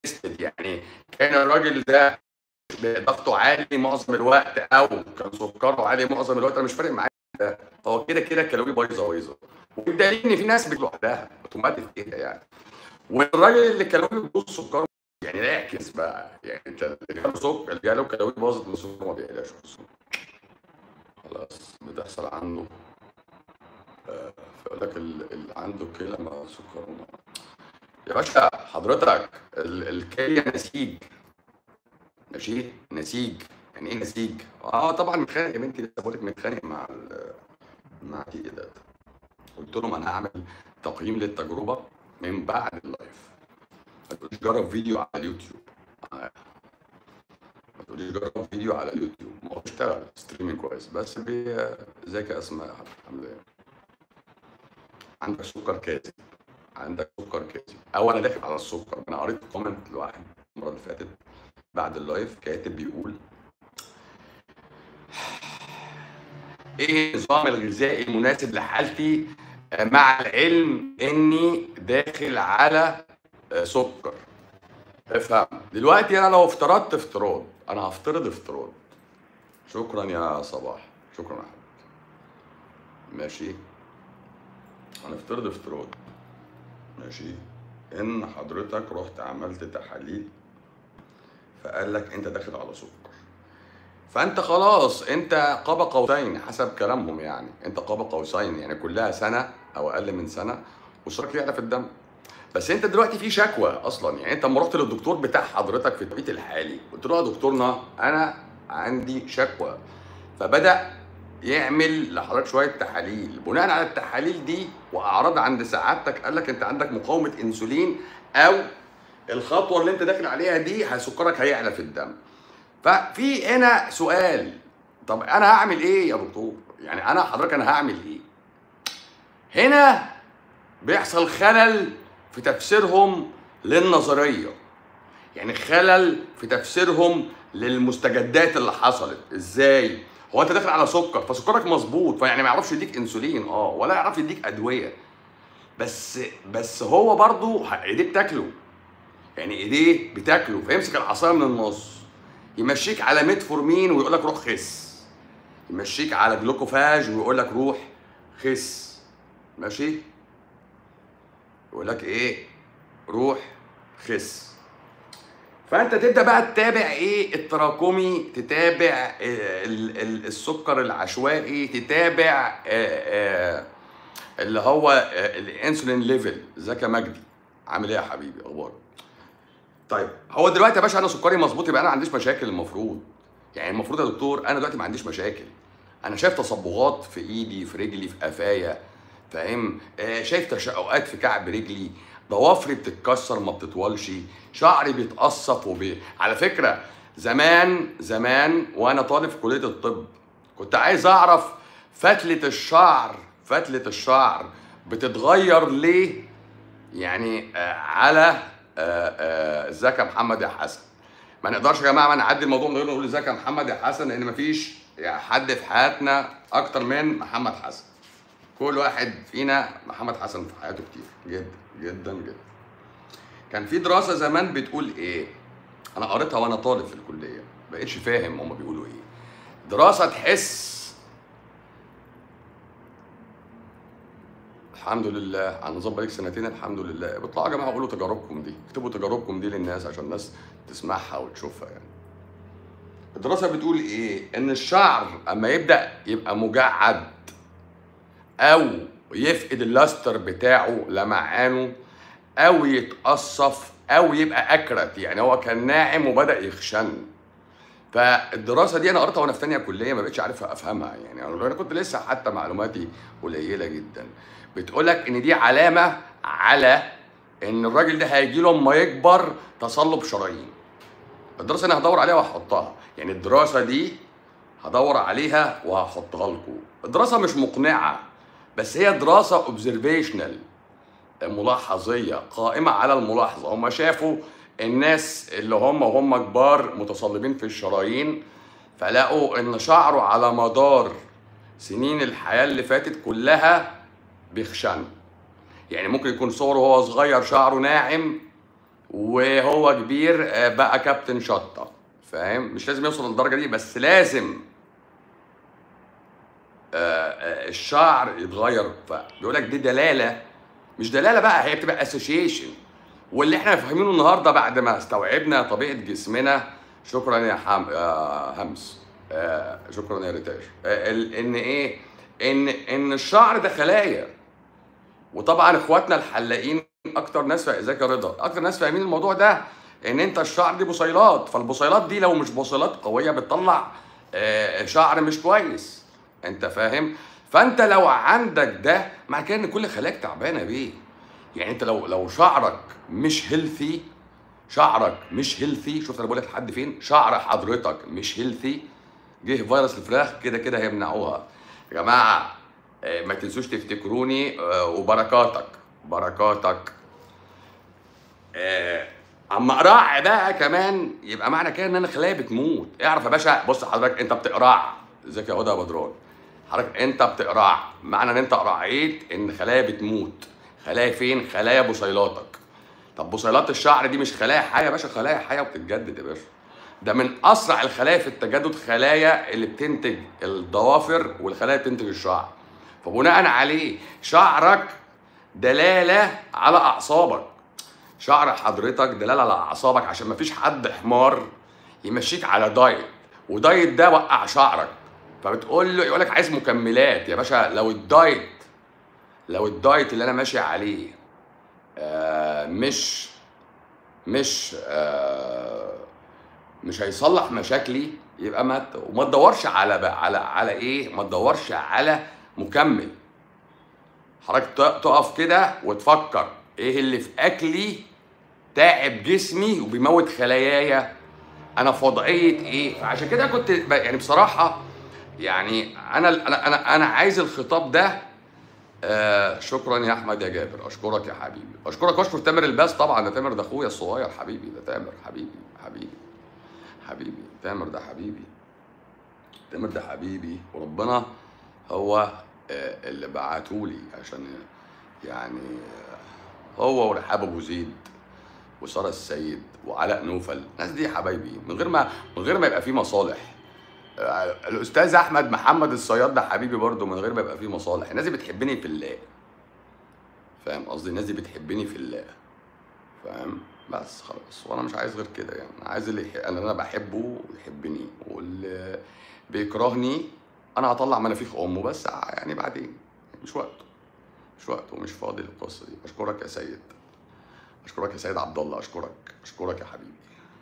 تيستد يعني كان الراجل ده ضغطه عالي معظم الوقت او كان سكره عالي معظم الوقت انا مش فارق معايا ده هو كده كده الكلاوي بايظه بايظه والدليل ان في ناس بتجيب لوحدها اوتوماتيك كده يعني والراجل اللي كلاوي بيبوظ سكره يعني لا يعكس بقى يعني انت اللي جاله سكر اللي جاله كلاوي باظت من السكر ما بيقلقش من السكر. خلاص بتحصل عنده آه، فيقول لك ال- اللي عنده كلى مع سكر وما- يا باشا حضرتك ال- الكليه نسيج ماشي نسيج يعني ايه نسيج؟ اه طبعا متخانق يا بنتي لسه بقول لك متخانق مع ال- مع تي ده قلت لهم انا هعمل تقييم للتجربه من بعد اللايف ما تقوليش جرب فيديو على اليوتيوب آه. ما تقوليش جرب فيديو على اليوتيوب ما هو بيشتغل ستريمنج كويس بس بي ازيك يا اسماء يا حبيبي عامله ايه؟ عندك سكر كاذب عندك سكر كاذب او انا داخل على السكر انا قريت كومنت لواحد المره اللي فاتت بعد اللايف كاتب بيقول ايه النظام الغذائي المناسب لحالتي آه، مع العلم اني داخل على آه، سكر افهم دلوقتي انا لو افترضت افتراض انا هفترض افتراض شكرا يا صباح شكرا يا حبيبي ماشي هنفترض افتراض ماشي ان حضرتك رحت عملت تحاليل فقال لك انت داخل على سكر فانت خلاص انت قاب قوسين حسب كلامهم يعني انت قاب قوسين يعني كلها سنه او اقل من سنه وسكرك يعلى في الدم بس انت دلوقتي في شكوى اصلا يعني انت لما رحت للدكتور بتاع حضرتك في التوقيت الحالي قلت له يا دكتورنا انا عندي شكوى فبدا يعمل لحضرتك شويه تحاليل بناء على التحاليل دي واعراض عند سعادتك قال لك انت عندك مقاومه انسولين او الخطوه اللي انت داخل عليها دي سكرك هيعلى في الدم ففي هنا سؤال طب انا هعمل ايه يا دكتور يعني انا حضرتك انا هعمل ايه هنا بيحصل خلل في تفسيرهم للنظريه يعني خلل في تفسيرهم للمستجدات اللي حصلت ازاي هو انت داخل على سكر فسكرك مظبوط فيعني ما يعرفش يديك انسولين اه ولا يعرف يديك ادويه بس بس هو برضه ايديه بتاكله يعني ايديه بتاكله فيمسك العصايه من النص يمشيك على ميتفورمين ويقول لك روح خس يمشيك على جلوكوفاج ويقول لك روح خس ماشي يقول لك ايه روح خس فانت تبدا بقى تتابع ايه التراكمي تتابع ال- ال- السكر العشوائي تتابع آه، آه، اللي هو آه، الانسولين ليفل ازيك يا مجدي عامل ايه يا حبيبي اخبارك طيب هو دلوقتي يا باشا انا سكري مظبوط يبقى انا ما عنديش مشاكل المفروض يعني المفروض يا دكتور انا دلوقتي ما عنديش مشاكل انا شايف تصبغات في ايدي في رجلي في قفايا فاهم آه شايف تشققات في كعب رجلي ضوافري بتتكسر ما بتطولش شعري بيتقصف وبي... على فكره زمان زمان وانا طالب في كليه الطب كنت عايز اعرف فتله الشعر فتله الشعر بتتغير ليه يعني آه، على آه، آه، ازيك يا محمد يا حسن ما نقدرش يا جماعه ما نعدي الموضوع من غير ما نقول ازيك يا محمد يا حسن لان مفيش يعني حد في حياتنا اكتر من محمد حسن كل واحد فينا محمد حسن في حياته كتير جدا جدا جدا كان في دراسه زمان بتقول ايه انا قريتها وانا طالب في الكليه بقيتش فاهم هما بيقولوا ايه دراسه تحس الحمد لله على نظام بقالك سنتين الحمد لله بيطلعوا يا جماعه قولوا تجاربكم دي اكتبوا تجاربكم دي للناس عشان الناس تسمعها وتشوفها يعني الدراسه بتقول ايه ان الشعر اما يبدا يبقى مجعد او يفقد اللاستر بتاعه لمعانه او يتقصف او يبقى اكرت يعني هو كان ناعم وبدا يخشن فالدراسه دي انا قريتها وانا في ثانيه كليه ما بقتش عارف افهمها يعني انا كنت لسه حتى معلوماتي قليله جدا بتقول لك ان دي علامه على ان الراجل ده هيجي له اما يكبر تصلب شرايين الدراسه انا هدور عليها وهحطها يعني الدراسه دي هدور عليها وهحطها لكم الدراسه مش مقنعه بس هي دراسه اوبزرفيشنال ملاحظيه قائمه على الملاحظه هم شافوا الناس اللي هم وهم كبار متصلبين في الشرايين فلقوا ان شعره على مدار سنين الحياه اللي فاتت كلها بيخشن يعني ممكن يكون صوره وهو صغير شعره ناعم وهو كبير آه، بقى كابتن شطه فاهم مش لازم يوصل للدرجه دي بس لازم آه، آه، الشعر يتغير فبيقول لك دي دلاله مش دلاله بقى هي بتبقى اسوشيشن واللي احنا فاهمينه النهارده بعد ما استوعبنا طبيعه جسمنا شكرا يا حم... يا همس آه، شكرا يا ريتاش آه، ال- ان ايه ان ان الشعر ده خلايا وطبعا اخواتنا الحلاقين اكتر ناس فا- ازيك يا رضا اكتر ناس فاهمين الموضوع ده ان انت الشعر دي بصيلات فالبصيلات دي لو مش بصيلات قويه بتطلع آه، شعر مش كويس انت فاهم فانت لو عندك ده معنى كده ان كل خلاياك تعبانه بيه يعني انت لو لو شعرك مش هيلثي شعرك مش هيلثي شفت انا بقول لك لحد فين شعر حضرتك مش هيلثي جه فيروس الفراخ كده كده هيمنعوها يا جماعه آه، ما تنسوش تفتكروني آه، وبركاتك بركاتك آه، اما اقرع بقى كمان يبقى معنى كده ان انا خلايا بتموت اعرف يا باشا بص حضرتك انت بتقرع ازيك يا هدى يا بدران حضرتك انت بتقرع معنى ان انت قرعيت ان خلايا بتموت خلايا فين خلايا بصيلاتك طب بصيلات الشعر دي مش خلايا حيه يا باشا خلايا حيه وبتتجدد يا باشا ده من اسرع الخلايا في التجدد خلايا اللي بتنتج الضوافر والخلايا بتنتج الشعر فبناء عليه شعرك دلاله على اعصابك شعر حضرتك دلاله على اعصابك عشان ما فيش حد حمار يمشيك على دايت ودايت ده وقع شعرك فبتقول له يقول لك عايز مكملات يا باشا لو الدايت لو الدايت اللي انا ماشي عليه آه مش مش آه مش هيصلح مشاكلي يبقى ما ت- وما تدورش على بقى على على ايه ما تدورش على مكمل حضرتك ت- تقف كده وتفكر ايه اللي في اكلي تعب جسمي وبيموت خلاياي انا في وضعيه ايه فعشان كده كنت ب- يعني بصراحه يعني انا انا انا انا عايز الخطاب ده آه شكرا يا احمد يا جابر اشكرك يا حبيبي اشكرك واشكر تامر الباس طبعا ده تامر ده اخويا الصغير حبيبي ده تامر حبيبي حبيبي حبيبي تامر ده حبيبي تامر ده حبيبي وربنا هو آه، اللي بعتولي عشان يعني آه، هو ورحاب ابو زيد وساره السيد وعلاء نوفل الناس دي حبايبي من غير ما من غير ما يبقى في مصالح آه، الاستاذ احمد محمد الصياد ده حبيبي برضه من غير ما يبقى في مصالح الناس دي بتحبني في الله فاهم قصدي الناس دي بتحبني في الله فاهم بس خلاص وانا مش عايز غير كده يعني أنا عايز اللي يح- اللي انا بحبه ويحبني واللي بيكرهني انا هطلع منافيخ امه بس يعني بعدين مش وقته مش وقته ومش فاضي للقصه دي اشكرك يا سيد اشكرك يا سيد عبد الله اشكرك اشكرك يا حبيبي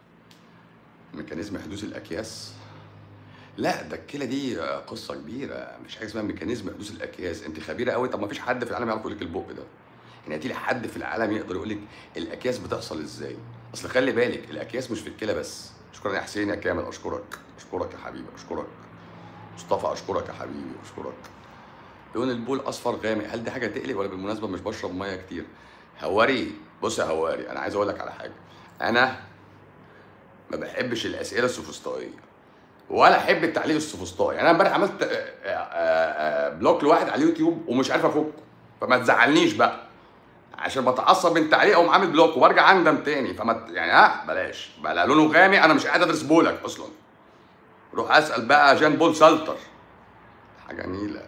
ميكانيزم حدوث الاكياس لا ده الكلى دي قصه كبيره مش حاجه اسمها ميكانيزم حدوث الاكياس انت خبيره قوي طب ما فيش حد في العالم يعرف يقول لك البق ده يعني هاتي لي حد في العالم يقدر يقول لك الاكياس بتحصل ازاي اصل خلي بالك الاكياس مش في الكلى بس شكرا يا حسين يا كامل اشكرك اشكرك يا حبيبي اشكرك مصطفى اشكرك يا حبيبي اشكرك لون البول اصفر غامق هل دي حاجه تقلق ولا بالمناسبه مش بشرب ميه كتير هواري بص يا هواري انا عايز اقول لك على حاجه انا ما بحبش الاسئله السوفسطائيه ولا احب التعليق السوفسطائي يعني انا امبارح عملت آه، آه، آه، بلوك لواحد على اليوتيوب ومش عارف افكه فما تزعلنيش بقى عشان بتعصب من تعليق اقوم عامل بلوك وبرجع اندم تاني فما ت- يعني ها بلاش بلا لونه غامق انا مش قاعد ادرس بولك اصلا روح اسال بقى جان بول سالتر حاجه نيله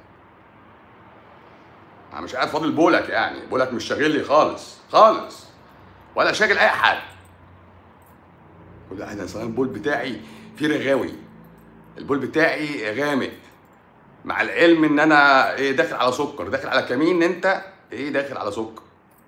انا مش قاعد فاضل بولك يعني بولك مش شاغل لي خالص خالص ولا شاغل اي حد كل واحد انا البول بتاعي فيه رغاوي البول بتاعي غامق مع العلم ان انا ايه داخل على سكر داخل على كمين انت ايه داخل على سكر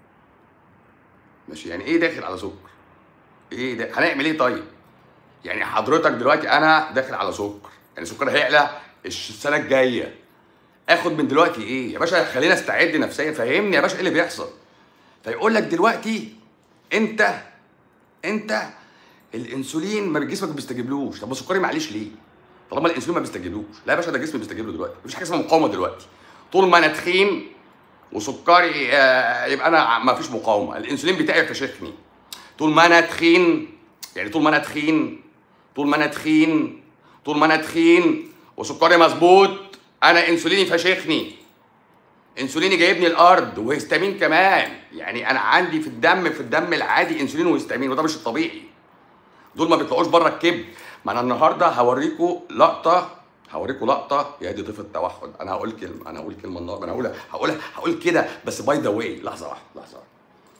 ماشي يعني ايه داخل على سكر ايه ده هنعمل ايه طيب يعني حضرتك دلوقتي انا داخل على سكر يعني سكر هيعلى الش- السنه الجايه اخد من دلوقتي ايه يا باشا خلينا استعد نفسيا فهمني يا باشا ايه اللي بيحصل فيقول لك دلوقتي انت انت الانسولين ما جسمك ما بيستجيبلوش طب سكري معلش ليه طالما الانسولين ما بيستجيبلوش لا يا باشا ده جسمي بيستجيب له دلوقتي مفيش حاجه اسمها مقاومه دلوقتي طول ما انا تخين وسكري آه، يبقى انا ما فيش مقاومه الانسولين بتاعي فشخني طول ما انا تخين يعني طول ما انا تخين طول ما انا تخين طول ما انا تخين وسكري مظبوط انا انسوليني فشخني انسوليني جايبني الارض وهيستامين كمان يعني انا عندي في الدم في الدم العادي انسولين وهيستامين وده مش الطبيعي دول ما بيطلعوش بره الكبد ما انا النهارده هوريكم لقطه هوريكم لقطه يا دي ضيف التوحد انا هقول كلمه انا هقول كلمه النهارده انا هقولها هقولها هقول كده بس باي ذا واي لحظه واحده لحظه واحده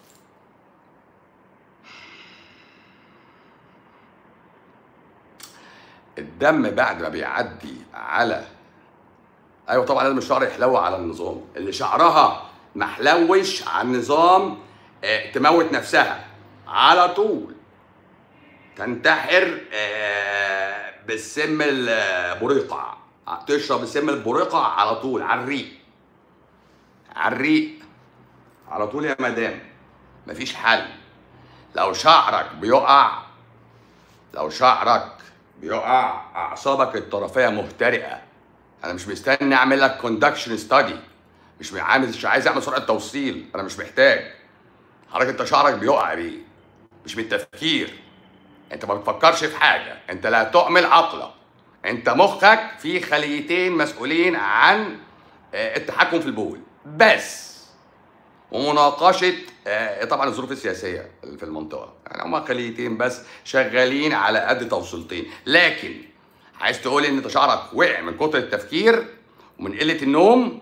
الدم بعد ما بيعدي على ايوه طبعا لازم الشعر يحلو على النظام اللي شعرها محلوش على النظام آه، تموت نفسها على طول تنتحر آه، بالسم البريقع تشرب السم البريقع على طول على الريق على الريق على طول يا مدام مفيش حل لو شعرك بيقع لو شعرك بيقع اعصابك الطرفيه مهترئه انا مش مستني اعمل لك كوندكشن ستادي مش عامل مش عايز اعمل سرعه توصيل انا مش محتاج حضرتك انت شعرك بيقع بيه مش بالتفكير انت ما بتفكرش في حاجه انت لا تؤمل عقلك انت مخك فيه خليتين مسؤولين عن آه، التحكم في البول بس ومناقشه آه، طبعا الظروف السياسيه اللي في المنطقه يعني هما خليتين بس شغالين على قد توصيلتين لكن عايز تقول ان انت شعرك وقع من كتر التفكير ومن قله النوم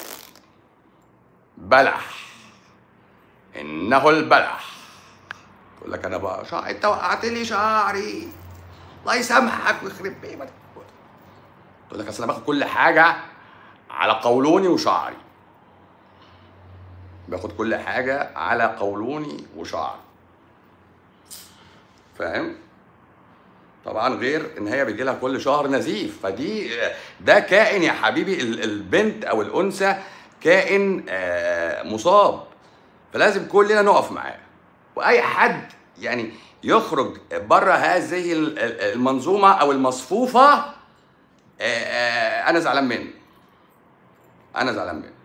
بلح انه البلح تقول لك انا بقى شعر انت وقعت لي شعري الله يسامحك ويخرب بيتك تقول لك اصل انا باخد كل حاجه على قولوني وشعري باخد كل حاجه على قولوني وشعري فاهم طبعا غير ان هي بيجي لها كل شهر نزيف فدي ده كائن يا حبيبي ال- البنت او الانثى كائن آه، مصاب فلازم كلنا نقف معاه واي حد يعني يخرج بره هذه ال- ال- المنظومه او المصفوفه آه، آه، انا زعلان منه انا زعلان منه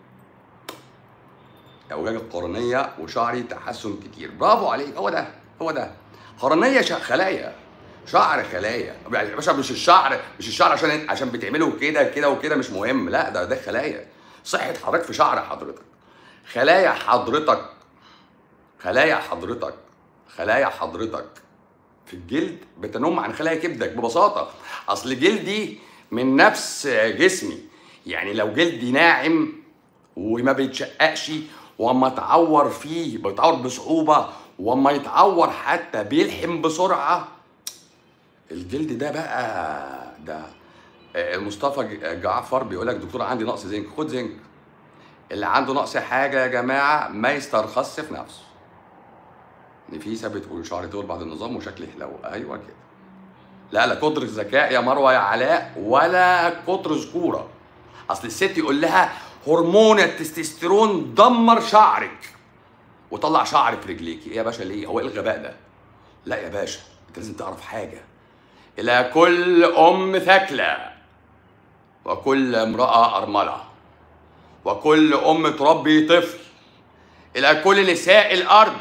اعوجاج القرنيه وشعري تحسن كتير برافو عليك هو ده هو ده قرنيه شع- خلايا شعر خلايا يا باشا مش الشعر مش الشعر عشان عشان بتعمله كده كده وكده مش مهم لا ده ده خلايا صحه حضرتك في شعر حضرتك خلايا حضرتك خلايا حضرتك خلايا حضرتك في الجلد بتنم عن خلايا كبدك ببساطه اصل جلدي من نفس جسمي يعني لو جلدي ناعم وما بيتشققش واما اتعور فيه بيتعور بصعوبه واما يتعور حتى بيلحم بسرعه الجلد ده بقى ده آه، مصطفى ج- جعفر بيقول لك دكتور عندي نقص زنك خد زنك اللي عنده نقص حاجه يا جماعه ما يسترخصش في نفسه نفيسه بتقول شعري طول بعد النظام وشكلي حلو ايوه كده لا لا كتر ذكاء يا مروه يا علاء ولا كتر ذكوره اصل الست يقول لها هرمون التستوستيرون دمر شعرك وطلع شعر في رجليكي ايه يا باشا ليه هو ايه الغباء ده لا يا باشا انت لازم تعرف حاجه الى كل ام ثكلى وكل امراه ارمله وكل ام تربي طفل الى كل نساء الارض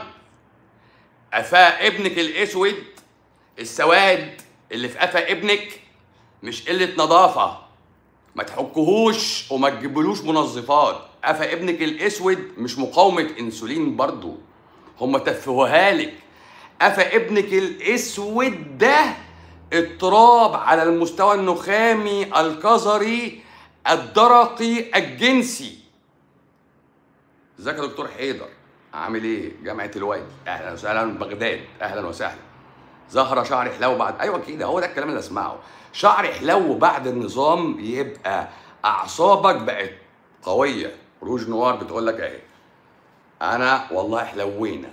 قفا ابنك الاسود السواد اللي في قفا ابنك مش قله نظافه ما تحكهوش وما تجيبلوش منظفات قفا ابنك الاسود مش مقاومه انسولين برضو هم تفهوها لك قفا ابنك الاسود ده اضطراب على المستوى النخامي الكظري الدرقي الجنسي ازيك يا دكتور حيدر عامل ايه جامعه الوادي اهلا وسهلا بغداد اهلا وسهلا زهره شعر حلو بعد ايوه كده هو ده الكلام اللي اسمعه شعر حلو بعد النظام يبقى اعصابك بقت قويه روج نوار بتقول لك اهي انا والله حلوينا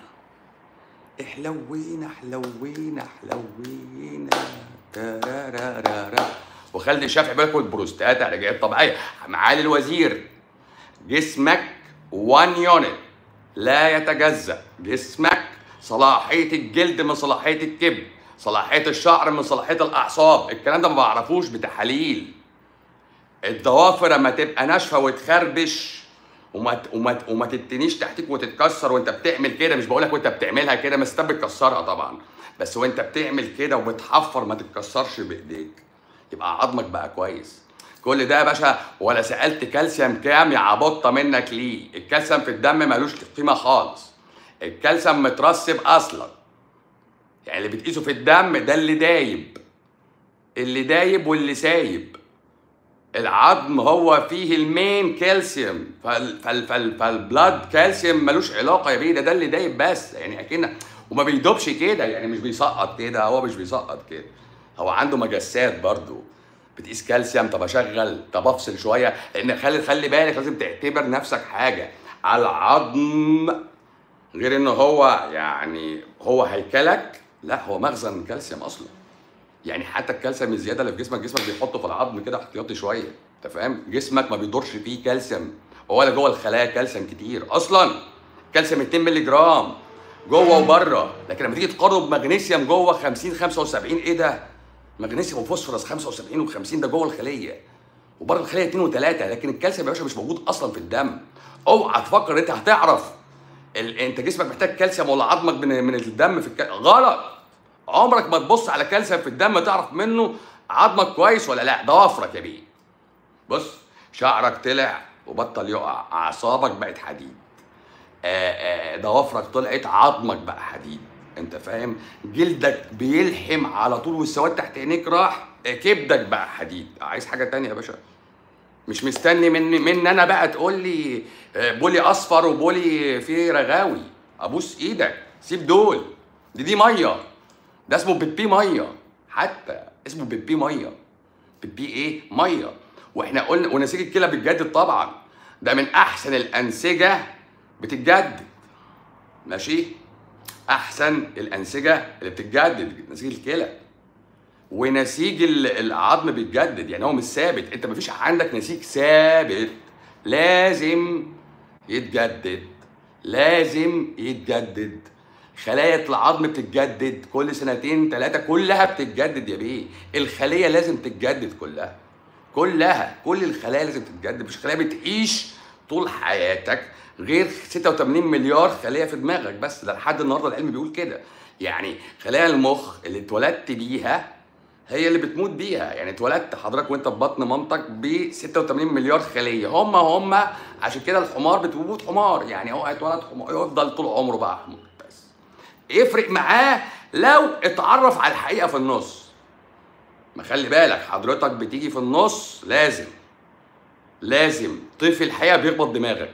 حلوينا حلوينا حلوينا ترارارارا. وخالد الشافعي بالك والبروستات رجعت طبيعيه معالي الوزير جسمك وان يونت لا يتجزأ جسمك صلاحية الجلد من صلاحية الكبد صلاحية الشعر من صلاحية الأعصاب الكلام ده ما بعرفوش بتحاليل الضوافر لما تبقى ناشفة وتخربش وما ت- وما ت- وما تتنيش تحتيك وتتكسر وانت بتعمل كده مش بقولك وانت بتعملها كده بس انت بتكسرها طبعا بس وانت بتعمل كده وبتحفر ما تتكسرش بايديك يبقى عظمك بقى كويس كل ده يا باشا ولا سالت كالسيوم كام يا عبطه منك ليه الكالسيوم في الدم ملوش قيمه خالص الكالسيوم مترسب اصلا يعني اللي بتقيسه في الدم ده اللي دايب اللي دايب واللي سايب العظم هو فيه المين كالسيوم فال فال فال فالبلاد كالسيوم ملوش علاقه يا بيه ده ده اللي دايب بس يعني اكن وما بيدوبش كده يعني مش بيسقط كده هو مش بيسقط كده هو عنده مجسات برضو بتقيس كالسيوم طب اشغل طب افصل شويه لان خلي خلي بالك لازم تعتبر نفسك حاجه على العظم غير ان هو يعني هو هيكلك لا هو مخزن كالسيوم اصلا يعني حتى الكالسيوم الزياده اللي في جسمك جسمك بيحطه في العظم كده احتياطي شويه انت فاهم جسمك ما بيدورش فيه كالسيوم ولا جوه الخلايا كالسيوم كتير اصلا كالسيوم 200 مللي جرام جوه وبره لكن لما تيجي تقارنه بمغنيسيوم جوه 50 75 ايه ده مغنيسيوم وفوسفورس 75 و50 ده جوه الخليه وبره الخليه 2 و3 لكن الكالسيوم يا باشا مش موجود اصلا في الدم اوعى تفكر انت هتعرف ال... انت جسمك محتاج كالسيوم ولا عظمك من, من الدم في الك... غلط عمرك ما تبص على كالسيوم في الدم تعرف منه عظمك كويس ولا لا ده وفرك يا بيه بص شعرك طلع وبطل يقع اعصابك بقت حديد آه، آه، ضوافرك طلعت عظمك بقى حديد انت فاهم جلدك بيلحم على طول والسواد تحت عينيك راح آه، كبدك بقى حديد عايز حاجه تانية يا باشا مش مستني من من انا بقى تقول لي آه، بولي اصفر وبولي فيه رغاوي ابوس ايدك سيب دول دي دي ميه ده اسمه بيبي ميه حتى اسمه بيبي ميه بيبي ايه ميه واحنا قلنا ونسيج الكلى بتجدد طبعا ده من احسن الانسجه بتتجدد ماشي احسن الانسجه اللي بتتجدد نسيج الكلى ونسيج ال- العظم بيتجدد يعني هو مش ثابت انت مفيش عندك نسيج ثابت لازم يتجدد لازم يتجدد خلايا العظم بتتجدد كل سنتين ثلاثة كلها بتتجدد يا بيه الخلية لازم تتجدد كلها كلها كل الخلايا لازم تتجدد مش خلايا بتعيش طول حياتك غير 86 مليار خلية في دماغك بس ده لحد النهارده العلم بيقول كده يعني خلايا المخ اللي اتولدت بيها هي اللي بتموت بيها يعني اتولدت حضرتك وانت في بطن مامتك ب 86 مليار خليه هم هم عشان كده الحمار بتموت حمار يعني هو هيتولد حمار يفضل طول عمره بقى حمار بس يفرق معاه لو اتعرف على الحقيقه في النص ما خلي بالك حضرتك بتيجي في النص لازم لازم طيف الحقيقه بيخبط دماغك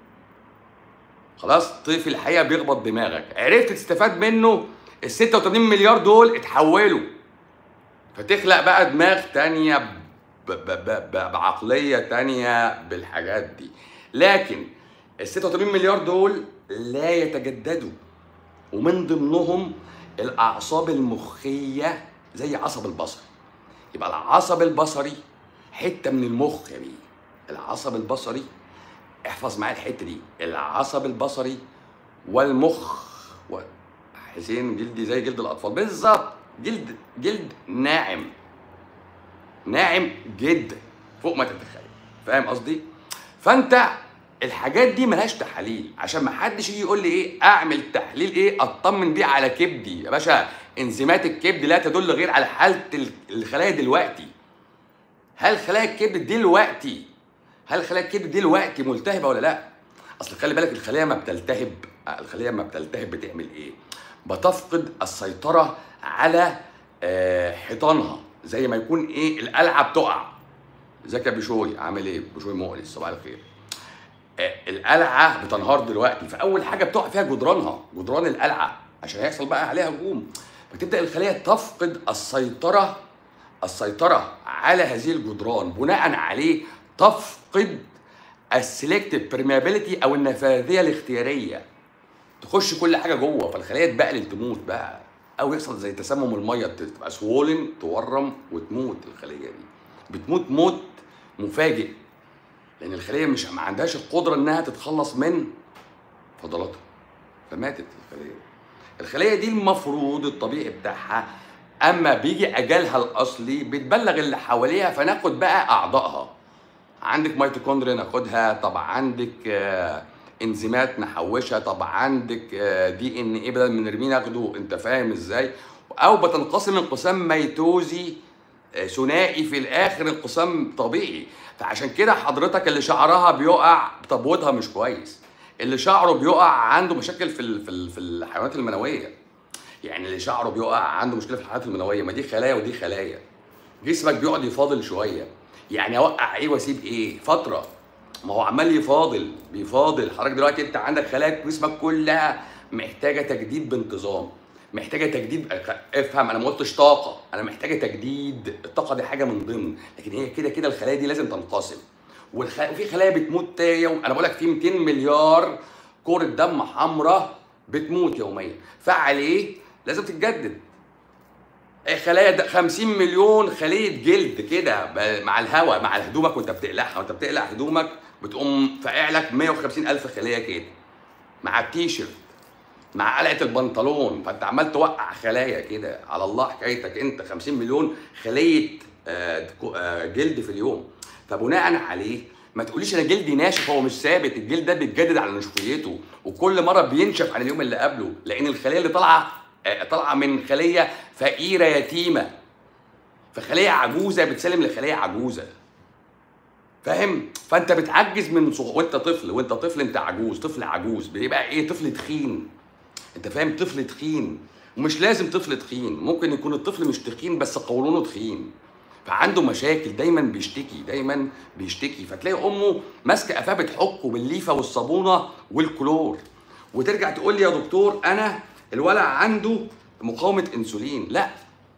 خلاص طيف الحقيقه بيخبط دماغك عرفت تستفاد منه ال 86 مليار دول اتحولوا فتخلق بقى دماغ تانية ب- ب- ب- ب- بعقلية تانية بالحاجات دي لكن ال 86 مليار دول لا يتجددوا ومن ضمنهم الأعصاب المخية زي عصب البصر يبقى العصب البصري حتة من المخ يا بيه العصب البصري احفظ معايا الحتة دي العصب البصري والمخ و... حسين جلدي زي جلد الأطفال بالظبط جلد جلد ناعم ناعم جدا فوق ما تتخيل فاهم قصدي فانت الحاجات دي ملهاش تحاليل عشان ما حدش يجي يقول لي ايه اعمل تحليل ايه اطمن بيه على كبدي يا باشا انزيمات الكبد لا تدل غير على حاله ال- الخلايا دلوقتي هل خلايا الكبد دلوقتي هل خلايا الكبد دلوقتي ملتهبه ولا لا اصل خلي بالك الخليه ما بتلتهب الخليه ما بتلتهب بتعمل ايه بتفقد السيطره على آه، حيطانها زي ما يكون ايه القلعه بتقع ازيك يا بشوي عامل ايه بشوي مؤنس صباح الخير آه، القلعه بتنهار دلوقتي فاول حاجه بتقع فيها جدرانها جدران القلعه عشان هيحصل بقى عليها هجوم فتبدا الخليه تفقد السيطره السيطره على هذه الجدران بناء عليه تفقد السلكتيف برميابيليتي او النفاذيه الاختياريه تخش كل حاجه جوه فالخليه تبقلل تموت بقى او يحصل زي تسمم الميه تبقى سوولن تورم وتموت الخليه دي بتموت موت مفاجئ لان الخليه مش ما عندهاش القدره انها تتخلص من فضلاتها فماتت الخليه الخليه دي المفروض الطبيعي بتاعها اما بيجي اجالها الاصلي بتبلغ اللي حواليها فناخد بقى اعضائها عندك ميتوكوندريا ناخدها طب عندك آه، انزيمات نحوشها طب عندك آه، دي ان ايه بدل ما نرميه ناخده انت فاهم ازاي او بتنقسم انقسام ميتوزي آه، ثنائي في الاخر انقسام طبيعي فعشان كده حضرتك اللي شعرها بيقع تبويضها مش كويس اللي شعره بيقع عنده مشاكل في ال- في ال- في الحيوانات المنويه يعني اللي شعره بيقع عنده مشكله في الحيوانات المنويه ما دي خلايا ودي خلايا جسمك بيقعد يفاضل شويه يعني اوقع ايه واسيب ايه فتره ما هو عمال يفاضل بيفاضل حضرتك دلوقتي انت عندك خلايا جسمك كلها محتاجه تجديد بانتظام محتاجه تجديد افهم انا ما قلتش طاقه انا محتاجه تجديد الطاقه دي حاجه من ضمن لكن هي كده كده الخلايا دي لازم تنقسم والخ... وفي خلايا بتموت يوم انا بقول لك في 200 مليار كره دم حمراء بتموت يوميا فعليه لازم تتجدد خلايا د- 50 مليون خليه جلد كده ب- مع الهواء مع هدومك وانت بتقلعها وانت بتقلع هدومك بتقوم فاقع لك 150 الف خليه كده مع التيشيرت مع قلعه البنطلون فانت عمال توقع خلايا كده على الله حكايتك انت 50 مليون خليه آه، كو- آه، جلد في اليوم فبناء عليه ما تقوليش انا جلدي ناشف هو مش ثابت الجلد ده بيتجدد على نشويته وكل مره بينشف عن اليوم اللي قبله لان الخليه اللي طالعه آه، طالعه من خليه فقيره يتيمه فخليه عجوزه بتسلم لخليه عجوزه فاهم فانت بتعجز من صغ... وانت طفل وانت طفل انت عجوز طفل عجوز بيبقى ايه طفل تخين انت فاهم طفل تخين ومش لازم طفل تخين ممكن يكون الطفل مش تخين بس قولونه تخين فعنده مشاكل دايما بيشتكي دايما بيشتكي فتلاقي امه ماسكه قفاه بتحكه بالليفه والصابونه والكلور وترجع تقول لي يا دكتور انا الولع عنده مقاومه انسولين لا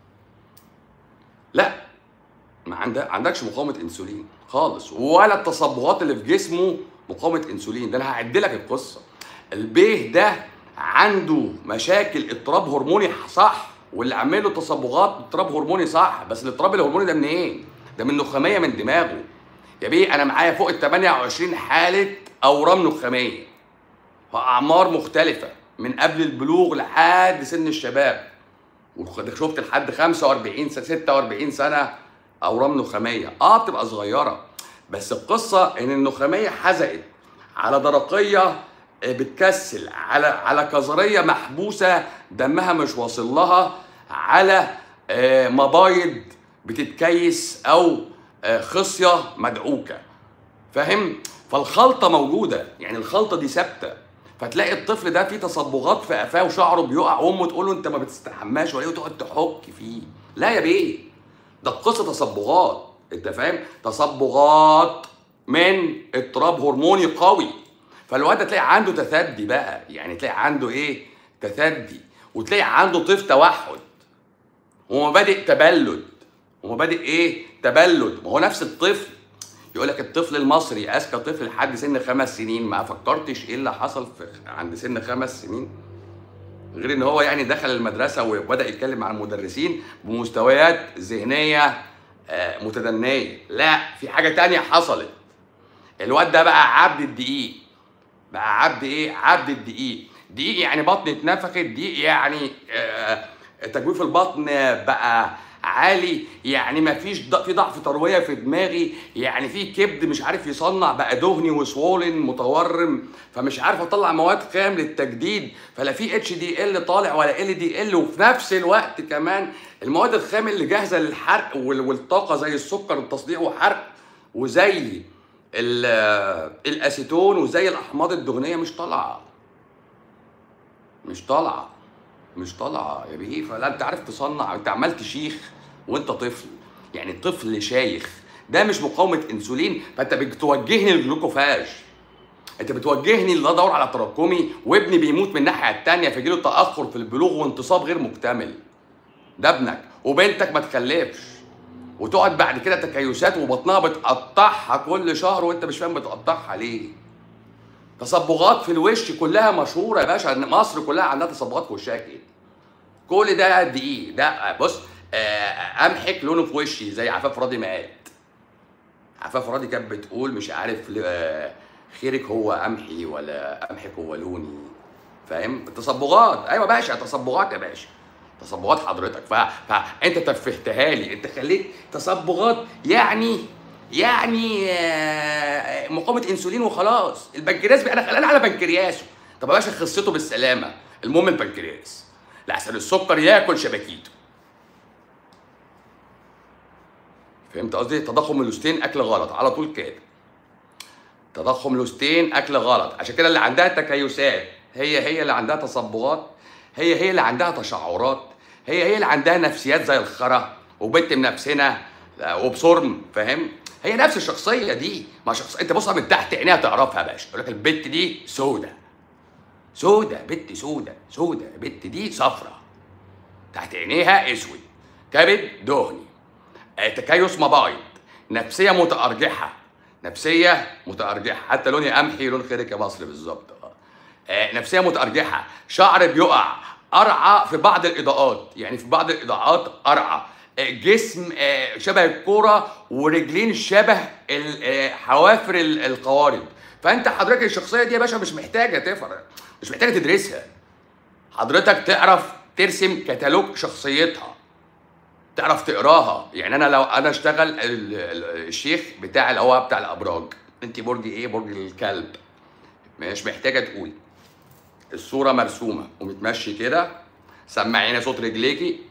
لا ما عندك عندكش مقاومه انسولين خالص ولا التصبغات اللي في جسمه مقاومه انسولين ده انا هعد لك القصه البيه ده عنده مشاكل اضطراب هرموني صح واللي عامل له تصبغات اضطراب هرموني صح بس الاضطراب الهرموني ده منين؟ إيه؟ ده من نخاميه من دماغه يا بيه انا معايا فوق ال 28 حاله اورام نخاميه واعمار مختلفه من قبل البلوغ لحد سن الشباب وشفت لحد 45 سنه 46 سنه اورام نخاميه اه بتبقى صغيره بس القصه ان النخاميه حزقت على درقيه بتكسل على على كظريه محبوسه دمها مش واصل لها على آه، مبايض بتتكيس او آه، خصيه مدعوكه فاهم فالخلطه موجوده يعني الخلطه دي ثابته فتلاقي الطفل ده فيه تصبغات في قفاه وشعره بيقع وامه تقول له انت ما بتستحماش ولا إيه؟ وتقعد تحك فيه لا يا بيه ده قصه تصبغات انت فاهم تصبغات من اضطراب هرموني قوي فالواد ده تلاقي عنده تثدي بقى يعني تلاقي عنده ايه تثدي وتلاقي عنده طيف توحد ومبادئ تبلد ومبادئ ايه تبلد ما هو نفس الطفل يقول لك الطفل المصري اذكى طفل لحد سن خمس سنين ما فكرتش ايه اللي حصل في عند سن خمس سنين غير ان هو يعني دخل المدرسه وبدا يتكلم مع المدرسين بمستويات ذهنيه آه، متدنيه لا في حاجه تانية حصلت الواد ده بقى عبد الدقيق بقى عبد ايه عبد الدقيق دقيق يعني بطن اتنفخت دقيق يعني آه، تجويف البطن بقى عالي يعني ما فيش ض- في ضعف ترويه في دماغي يعني في كبد مش عارف يصنع بقى دهني وسوولن متورم فمش عارف اطلع مواد خام للتجديد فلا في اتش دي ال طالع ولا ال دي ال وفي نفس الوقت كمان المواد الخام اللي جاهزه للحرق وال- والطاقه زي السكر والتصديع وحرق وزي ال- الاسيتون وزي الاحماض الدهنيه مش طالعه مش طالعه مش طالعه يا بيه فلا انت عارف تصنع انت عمال تشيخ وانت طفل يعني طفل شايخ ده مش مقاومه انسولين فانت بتوجهني للجلوكوفاج انت بتوجهني ان ادور على تراكمي وابني بيموت من الناحيه الثانيه فيجيله تاخر في البلوغ وانتصاب غير مكتمل ده ابنك وبنتك ما تخلفش وتقعد بعد كده تكيسات وبطنها بتقطعها كل شهر وانت مش فاهم بتقطعها ليه تصبغات في الوش كلها مشهوره يا باشا إن مصر كلها عندها تصبغات في وشها كده كل ده دقيق ده بص آه، امحك لونه في وشي زي عفاف راضي ما قالت عفاف راضي كانت بتقول مش عارف ل- آه، خيرك هو امحي ولا امحك هو لوني فاهم التصبغات ايوه يا باشا تصبغات يا باشا تصبغات حضرتك ف... فانت تفهتها لي انت خليت تصبغات يعني يعني آه، مقاومه انسولين وخلاص البنكرياس بقى انا خلاني على بنكرياسه طب يا باشا خصته بالسلامه المهم البنكرياس لحسن السكر ياكل شبكيته فهمت قصدي تضخم اللوستين اكل غلط على طول كده تضخم لوستين اكل غلط عشان كده اللي عندها تكيسات هي هي اللي عندها تصبغات هي هي اللي عندها تشعرات هي هي اللي عندها نفسيات زي الخرا وبنت منفسنا وبصرم فاهم هي نفس الشخصيه دي ما شخص انت بص من تحت عينيها تعرفها يا باشا يقول لك البت دي سودة سودة بنت سودة سودة البت دي صفرة تحت عينيها اسود كبد دهني آه، تكيس مبايض نفسيه متارجحه نفسيه متارجحه حتى لوني قمحي لون خيرك يا مصر بالظبط آه. آه، نفسيه متارجحه شعر بيقع قرعه في بعض الاضاءات يعني في بعض الاضاءات قرعه آه، جسم آه، شبه الكوره ورجلين شبه ال- آه، حوافر ال- القوارب فانت حضرتك الشخصيه دي يا باشا مش محتاجه تفرق مش محتاجه تدرسها حضرتك تعرف ترسم كتالوج شخصيتها تعرف تقراها يعني انا لو انا اشتغل ال- ال- الشيخ بتاع اللي هو بتاع الابراج انت برج ايه برج الكلب مش محتاجه تقولي الصوره مرسومه ومتمشي كده سمعينا صوت رجليكي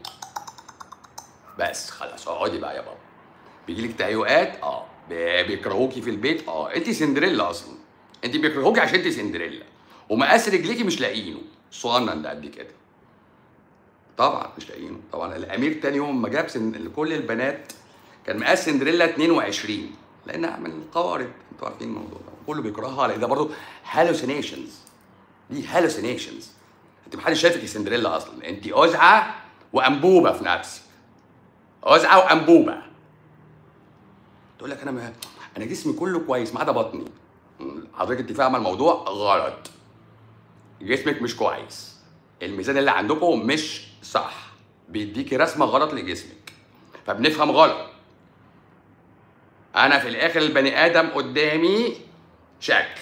بس خلاص اقعدي بقى يا بابا بيجيلك تهيؤات اه بي- بيكرهوكي في البيت اه انت سندريلا اصلا انت بيكرهوكي عشان انت سندريلا ومقاس رجليكي مش لاقيينه صغنن ده قد كده طبعا مش لاقيينه طبعا الامير تاني يوم ما جاب سن... لكل البنات كان مقاس سندريلا 22 لانها من القوارب انتوا عارفين الموضوع ده كله بيكرهها لان ده برضه هالوسينيشنز دي هالوسينيشنز انت محدش شايفك يا سندريلا اصلا انت ازعه وانبوبه في نفسك ازعه وانبوبه تقول لك انا ما انا جسمي كله كويس ما عدا بطني حضرتك انت فاهمه الموضوع غلط جسمك مش كويس الميزان اللي عندكم مش صح بيديكي رسمه غلط لجسمك فبنفهم غلط انا في الاخر البني ادم قدامي شكل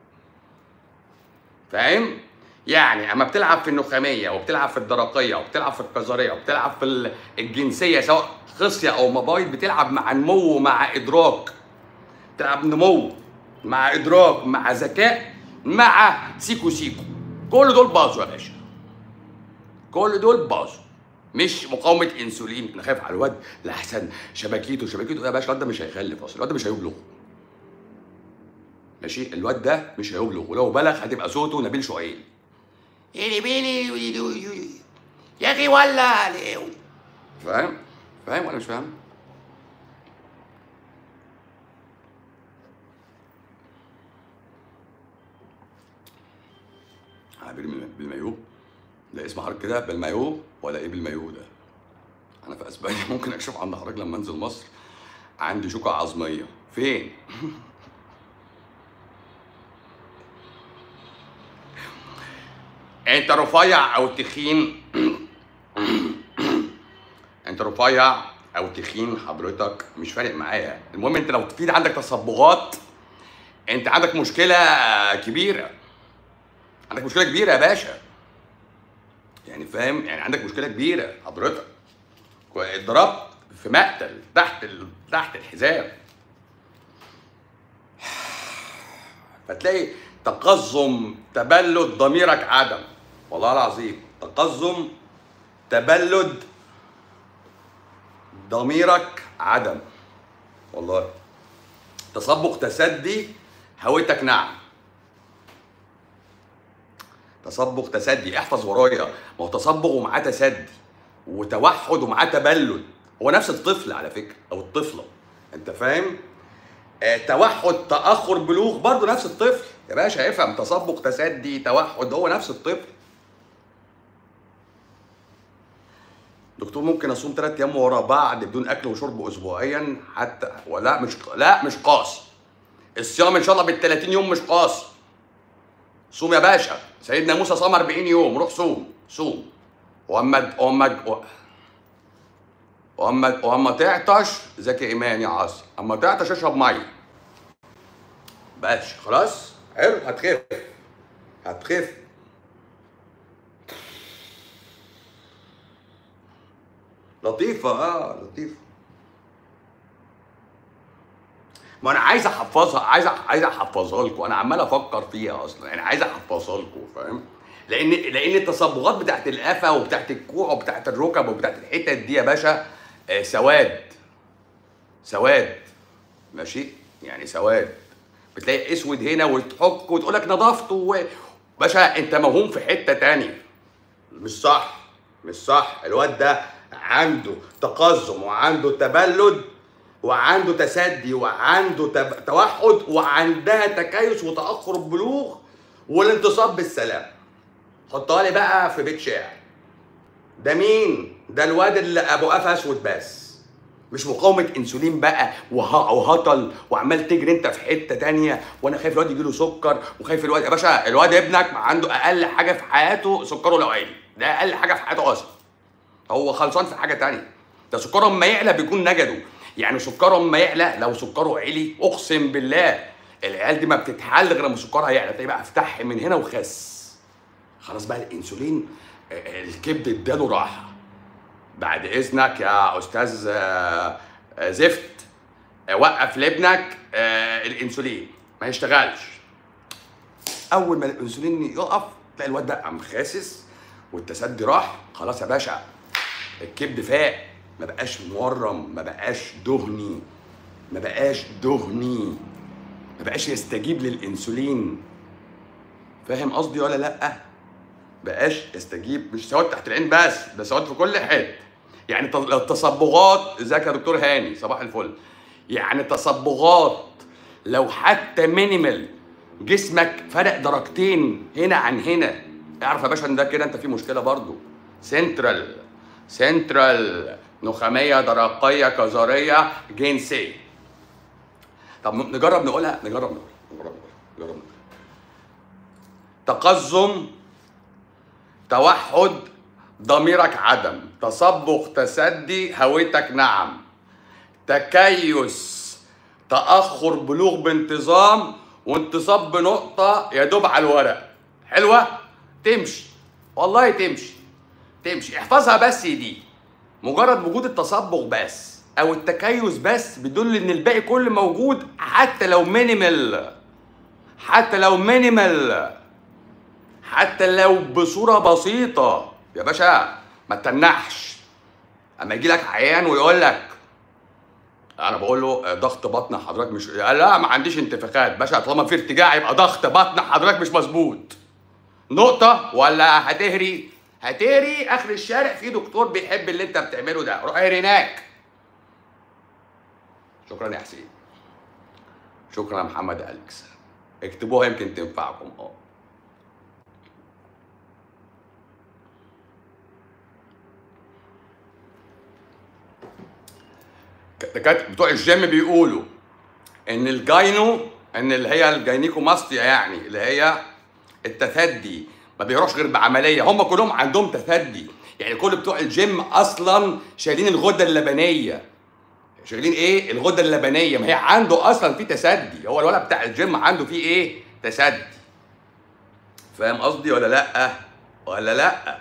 فاهم يعني اما بتلعب في النخاميه وبتلعب في الدرقيه وبتلعب في القذريه وبتلعب في ال- الجنسيه سواء خصيه او مبايض بتلعب مع نمو ومع ادراك تلعب نمو مع ادراك مع ذكاء مع سيكو سيكو كل دول باظوا يا باشا كل دول باظوا مش مقاومه انسولين انا خايف على الواد لاحسن شبكيته شبكيته يا باشا الواد ده مش هيخلف اصلا الواد ده مش هيبلغ ماشي الواد ده مش هيبلغ ولو بلغ هتبقى صوته نبيل شعيب إلي بيلي ويلي ويلي. يا اخي ولا عليه فاهم فاهم ولا مش فاهم عابر بالم- بالمايو ده اسم حضرتك كده بالمايو ولا ايه بالمايو ده انا في اسبانيا ممكن اكشف عند حضرتك لما انزل مصر عندي شوكة عظمية فين انت رفيع او تخين انت رفيع او تخين حضرتك مش فارق معايا المهم انت لو في عندك تصبغات انت عندك مشكله كبيره عندك مشكله كبيره يا باشا يعني فاهم يعني عندك مشكله كبيره حضرتك اتضربت في مقتل تحت ال... تحت الحزام فتلاقي تقزم تبلد ضميرك عدم والله العظيم تقزم تبلد ضميرك عدم والله تصبغ تسدي هويتك نعم تصبغ تسدي احفظ ورايا ما هو تصبغ ومعاه تسدي وتوحد ومعاه تبلد هو نفس الطفل على فكره او الطفله انت فاهم آه توحد تاخر بلوغ برضه نفس الطفل يا باشا افهم تصبغ تسدي توحد هو نفس الطفل دكتور ممكن اصوم ثلاث ايام ورا بعض بدون اكل وشرب اسبوعيا حتى ولا مش لا مش قاسي الصيام ان شاء الله بال 30 يوم مش قاسي صوم يا باشا سيدنا موسى صام 40 يوم روح صوم صوم واما واما واما واما تعطش ذاك ايمان يا عاصي اما تعطش اشرب ميه بس خلاص حلو هتخف هتخف لطيفة اه لطيفة ما انا عايز احفظها عايز أح- عايز احفظها لكم انا عمال افكر فيها اصلا يعني عايز احفظها لكم فاهم لان لان التصبغات بتاعت القفا وبتاعت الكوع وبتاعت الركب وبتاعت الحتت دي يا باشا آه، سواد سواد ماشي يعني سواد بتلاقي اسود هنا وتحك وتقول لك نظافته و... باشا انت موهوم في حته تانية مش صح مش صح الواد ده عنده تقزم وعنده تبلد وعنده تسدي وعنده تب... توحد وعندها تكيس وتاخر البلوغ والانتصاب بالسلام حطها لي بقى في بيت شعر ده مين ده الواد اللي ابو قفا اسود بس مش مقاومة انسولين بقى وه- وهطل وعمال تجري انت في حتة تانية وانا خايف الواد يجيله سكر وخايف الواد يا باشا الواد ابنك عنده اقل حاجة في حياته سكره لو عالي ده اقل حاجة في حياته اصلا هو خلصان في حاجة تانية ده سكره اما يعلى بيكون نجده يعني سكره اما يعلى لو سكره عالي اقسم بالله العيال دي ما بتتحل غير لما سكرها يعلى تلاقي بقى افتح من هنا وخس خلاص بقى الانسولين آه، الكبد اداله راحه بعد اذنك يا استاذ آه، آه، زفت آه، وقف لابنك آه، الانسولين ما يشتغلش اول ما الانسولين يقف تلاقي الواد ده قام خاسس والتسدي راح خلاص يا باشا الكبد فاق ما بقاش مورم ما بقاش دهني ما بقاش دهني ما بقاش يستجيب للانسولين فاهم قصدي ولا لا بقاش يستجيب مش سواد تحت العين بس ده سواد في كل حته يعني ت- التصبغات ازيك يا دكتور هاني صباح الفل يعني تصبغات لو حتى مينيمال جسمك فرق درجتين هنا عن هنا اعرف يا باشا ان ده كده انت في مشكله برضو سنترال سنترال نخاميه درقيه كظريه جنسيه طب نجرب نقولها نجرب نقولها نجرب نقولها نجرب نقولها تقزم توحد ضميرك عدم تصبغ تسدي هويتك نعم تكيس تأخر بلوغ بانتظام وانتصاب بنقطة يا دوب على الورق حلوة تمشي والله تمشي تمشي احفظها بس دي مجرد وجود التصبغ بس او التكيس بس بيدل ان الباقي كله موجود حتى لو مينيمال حتى لو مينيمال حتى لو بصوره بسيطه يا باشا ما تتنحش اما يجي لك عيان ويقول لك انا بقول له ضغط بطن حضرتك مش لا ما عنديش انتفاخات باشا طالما في ارتجاع يبقى ضغط بطن حضرتك مش مظبوط نقطه ولا هتهري هتهري اخر الشارع في دكتور بيحب اللي انت بتعمله ده روح اهري هناك شكرا يا حسين شكرا يا محمد اليكس اكتبوها يمكن تنفعكم اه الدكاتره بتوع الجيم بيقولوا ان الجاينو ان اللي هي الجاينيكوماستيا يعني اللي هي التثدي ما بيروحش غير بعمليه هم كلهم عندهم تثدي يعني كل بتوع الجيم اصلا شايلين الغده اللبنيه شايلين ايه الغده اللبنيه ما هي عنده اصلا في تسدي هو الولد بتاع الجيم عنده فيه ايه تسدي فاهم قصدي ولا لا ولا لا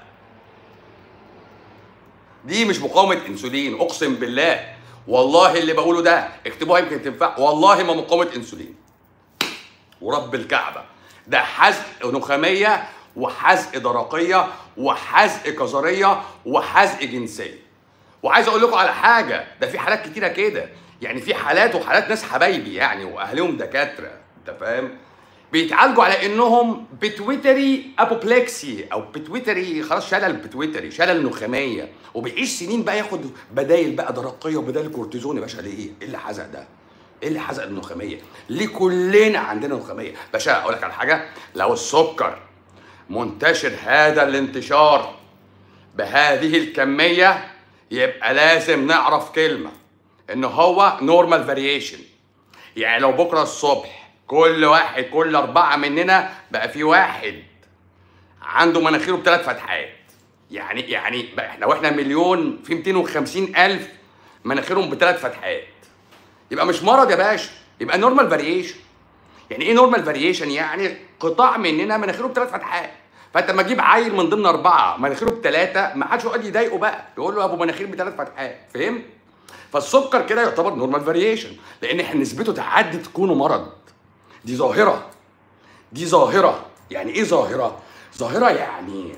دي مش مقاومه انسولين اقسم بالله والله اللي بقوله ده اكتبوها يمكن تنفع والله ما مقاومه انسولين ورب الكعبه ده حزق نخاميه وحزق درقيه وحزق كظريه وحزق جنسيه وعايز اقول لكم على حاجه ده في حالات كتيره كده يعني في حالات وحالات ناس حبايبي يعني واهلهم دكاتره انت فاهم بيتعالجوا على انهم بتويتري ابوبلكسي او بتويتري خلاص شلل بتويتري شلل نخاميه وبيعيش سنين بقى ياخد بدايل بقى درقيه وبدايل كورتيزون يا باشا ليه؟ ايه اللي حزق ده؟ ايه اللي حزق النخاميه؟ ليه كلنا عندنا نخاميه؟ باشا اقول لك على حاجه لو السكر منتشر هذا الانتشار بهذه الكميه يبقى لازم نعرف كلمه ان هو نورمال فاريشن يعني لو بكره الصبح كل واحد كل اربعه مننا بقى في واحد عنده مناخيره بثلاث فتحات يعني يعني بقى احنا واحنا مليون في 250 الف مناخيرهم بثلاث فتحات يبقى مش مرض يا باشا يبقى نورمال فاريشن يعني ايه نورمال فاريشن يعني قطاع مننا مناخيره بثلاث فتحات فانت لما تجيب عيل من ضمن اربعه مناخيره بثلاثه ما حدش يقعد يضايقه بقى يقول له يا ابو مناخير بثلاث فتحات فهمت فالسكر كده يعتبر نورمال فاريشن لان احنا نسبته تعدي تكونه مرض دي ظاهره دي ظاهره يعني ايه ظاهره ظاهره يعني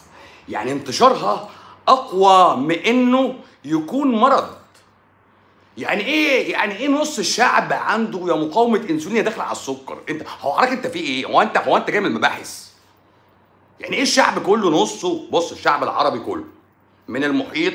يعني انتشارها اقوى من انه يكون مرض يعني ايه يعني ايه نص الشعب عنده يا مقاومه انسولين يا داخل على السكر انت هو حضرتك انت في ايه هو انت هو انت جاي من المباحث يعني ايه الشعب كله نصه بص الشعب العربي كله من المحيط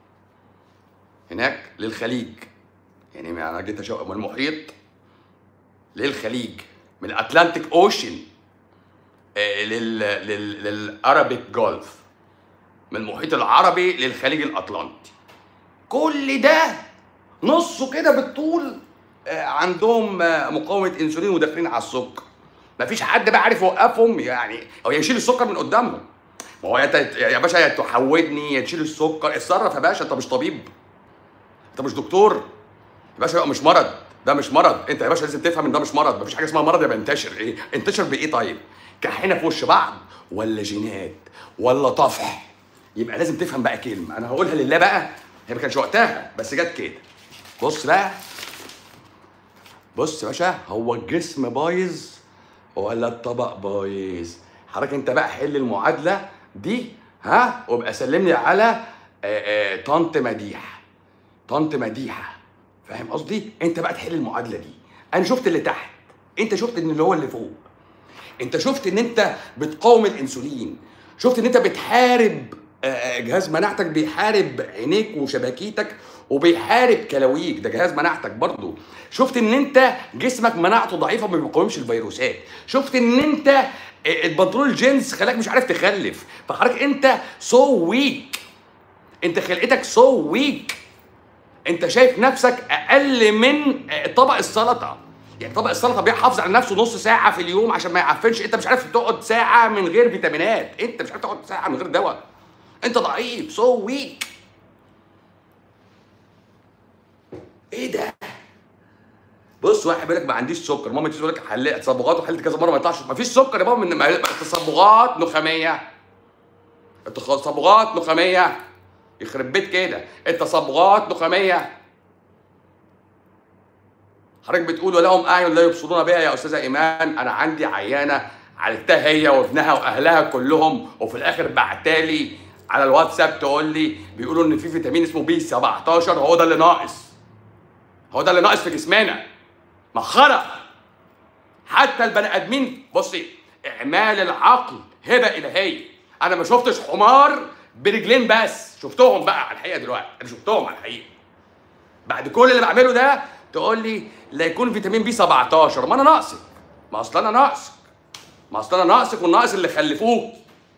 هناك للخليج يعني انا جيت اشوف من المحيط للخليج من الاتلانتيك اوشن لل لل للارابيك جولف من المحيط العربي للخليج الاطلنطي كل ده نصه كده بالطول آه، عندهم آه، مقاومه انسولين وداخلين على السكر مفيش حد بقى عارف يوقفهم يعني او يشيل السكر من قدامهم ما هو يا ت- يا باشا يا تحودني يا تشيل السكر اتصرف يا باشا انت مش طبيب انت مش دكتور يا باشا بقى مش مرض ده مش مرض انت يا باشا لازم تفهم ان ده مش مرض مفيش حاجه اسمها مرض يبقى انتشر ايه انتشر بايه طيب كحينه في وش بعض ولا جينات ولا طفح يبقى لازم تفهم بقى كلمه انا هقولها لله بقى هي ما كانش وقتها بس جت كده بص بقى بص يا باشا هو الجسم بايظ ولا الطبق بايظ حضرتك انت بقى حل المعادله دي ها وابقى سلم لي على آه، آه، طنط مديحه طنط مديحه فاهم قصدي انت بقى تحل المعادله دي انا شفت اللي تحت انت شفت ان اللي هو اللي فوق انت شفت ان انت بتقاوم الانسولين شفت ان انت بتحارب آه، جهاز مناعتك بيحارب عينيك وشبكيتك وبيحارب كلاويك ده جهاز مناعتك برضو شفت ان انت جسمك مناعته ضعيفه ما بيقاومش الفيروسات شفت ان انت آه، البنطلون الجينز خلاك مش عارف تخلف فحضرتك انت سو ويك انت خلقتك سو ويك انت شايف نفسك اقل من آه، طبق السلطه يعني طبق السلطه بيحافظ على نفسه نص ساعه في اليوم عشان ما يعفنش انت مش عارف تقعد ساعه من غير فيتامينات انت مش عارف تقعد ساعه من غير دواء انت ضعيف سو ويك ايه ده بص واحد بيقول لك ما عنديش سكر ماما تقول لك حلقت تصبغات وحلت كذا مره ما يطلعش ما فيش سكر يا بابا من ما- التصبغات نخاميه التصبغات نخاميه يخرب بيت كده التصبغات نخاميه حضرتك بتقول ولهم اعين لا يبصرون بها يا استاذه ايمان انا عندي عيانه عالجتها هي وابنها واهلها كلهم وفي الاخر بعتالي على الواتساب تقول لي بيقولوا ان في فيتامين اسمه بي 17 هو ده اللي ناقص هو ده اللي ناقص في جسمنا مسخره حتى البني ادمين بصي اعمال العقل هبه الهيه انا ما شفتش حمار برجلين بس شفتهم بقى على الحقيقه دلوقتي انا شفتهم على الحقيقه بعد كل اللي بعمله ده تقول لي لا يكون فيتامين بي 17 ما انا ناقصك ما اصل انا ناقصك ما اصل انا ناقصك والناقص اللي خلفوه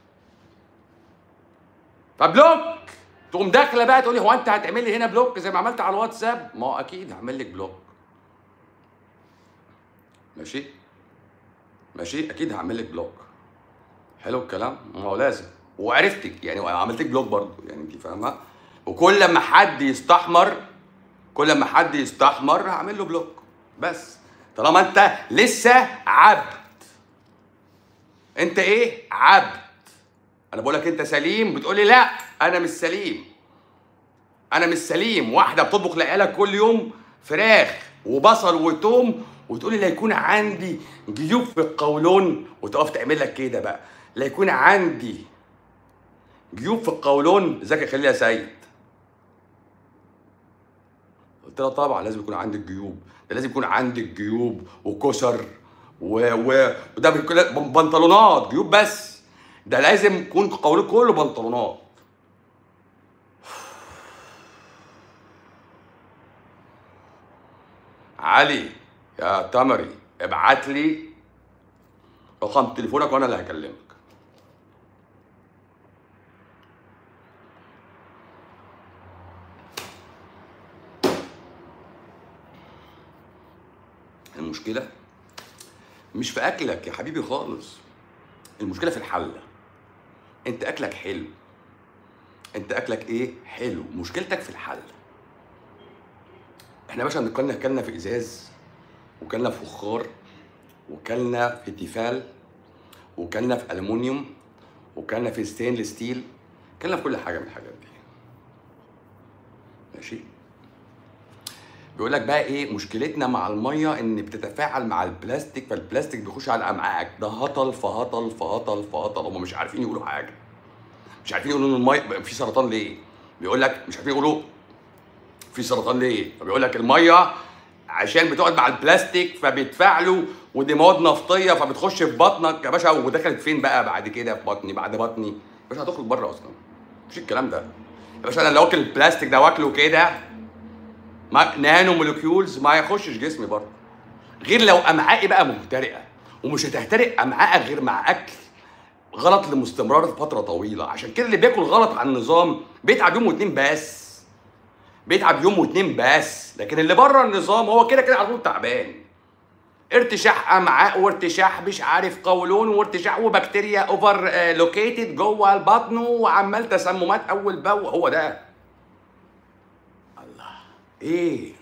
فبلوك تقوم داخله بقى تقول لي هو انت هتعمل لي هنا بلوك زي ما عملت على الواتساب ما هو اكيد هعمل لك بلوك ماشي ماشي اكيد هعمل لك بلوك حلو الكلام ما هو لازم وعرفتك يعني وعملت لك بلوك برضه يعني انت فاهمه وكل لما حد يستحمر كل لما حد يستحمر هعمل له بلوك بس طالما انت لسه عبد انت ايه عبد انا بقول لك انت سليم بتقول لي لا انا مش سليم انا مش سليم واحده بتطبخ لعيالك كل يوم فراخ وبصل وتوم وتقولي لا يكون عندي جيوب في القولون وتقف تعمل لك كده بقى لا يكون عندي جيوب في القولون ازيك يا خليل يا سيد قلت لها طبعا لازم يكون عندك جيوب ده لازم يكون عندك جيوب وكسر و... و... وده بيكون بنطلونات جيوب بس ده لازم يكون قولك كله بنطلونات علي يا تمري ابعت لي رقم تليفونك وانا اللي هكلمك المشكلة مش في أكلك يا حبيبي خالص المشكلة في الحلة أنت أكلك حلو أنت أكلك إيه؟ حلو مشكلتك في الحلة احنا يا باشا كنا كلنا في ازاز وكلنا في فخار وكلنا في تيفال وكلنا في المونيوم وكلنا في ستينلس ستيل كلنا في كل حاجه من الحاجات دي ماشي بيقول لك بقى ايه مشكلتنا مع الميه ان بتتفاعل مع البلاستيك فالبلاستيك بيخش على امعائك ده هطل فهطل فهطل فهطل هم مش عارفين يقولوا حاجه مش عارفين يقولوا ان الميه في سرطان ليه بيقول لك مش عارفين يقولوا في سرطان ليه فبيقول لك الميه عشان بتقعد مع البلاستيك فبيدفع له ودي مواد نفطيه فبتخش في بطنك يا باشا ودخلت فين بقى بعد كده في بطني بعد بطني يا باشا هتخرج بره اصلا مفيش الكلام ده يا باشا انا لو واكل البلاستيك ده واكله كده ما نانو مولكيولز ما يخشش جسمي برضه غير لو امعائي بقى مهترئه ومش هتهترئ امعائك غير مع اكل غلط لمستمرار في فتره طويله عشان كده اللي بياكل غلط على النظام بيتعب يوم واتنين بس بيتعب يوم واتنين بس لكن اللي بره النظام هو كده كده على طول تعبان ارتشاح امعاء وارتشاح مش عارف قولون وارتشاح وبكتيريا اوفر لوكيتد جوه البطن وعمال تسممات اول باول هو ده الله ايه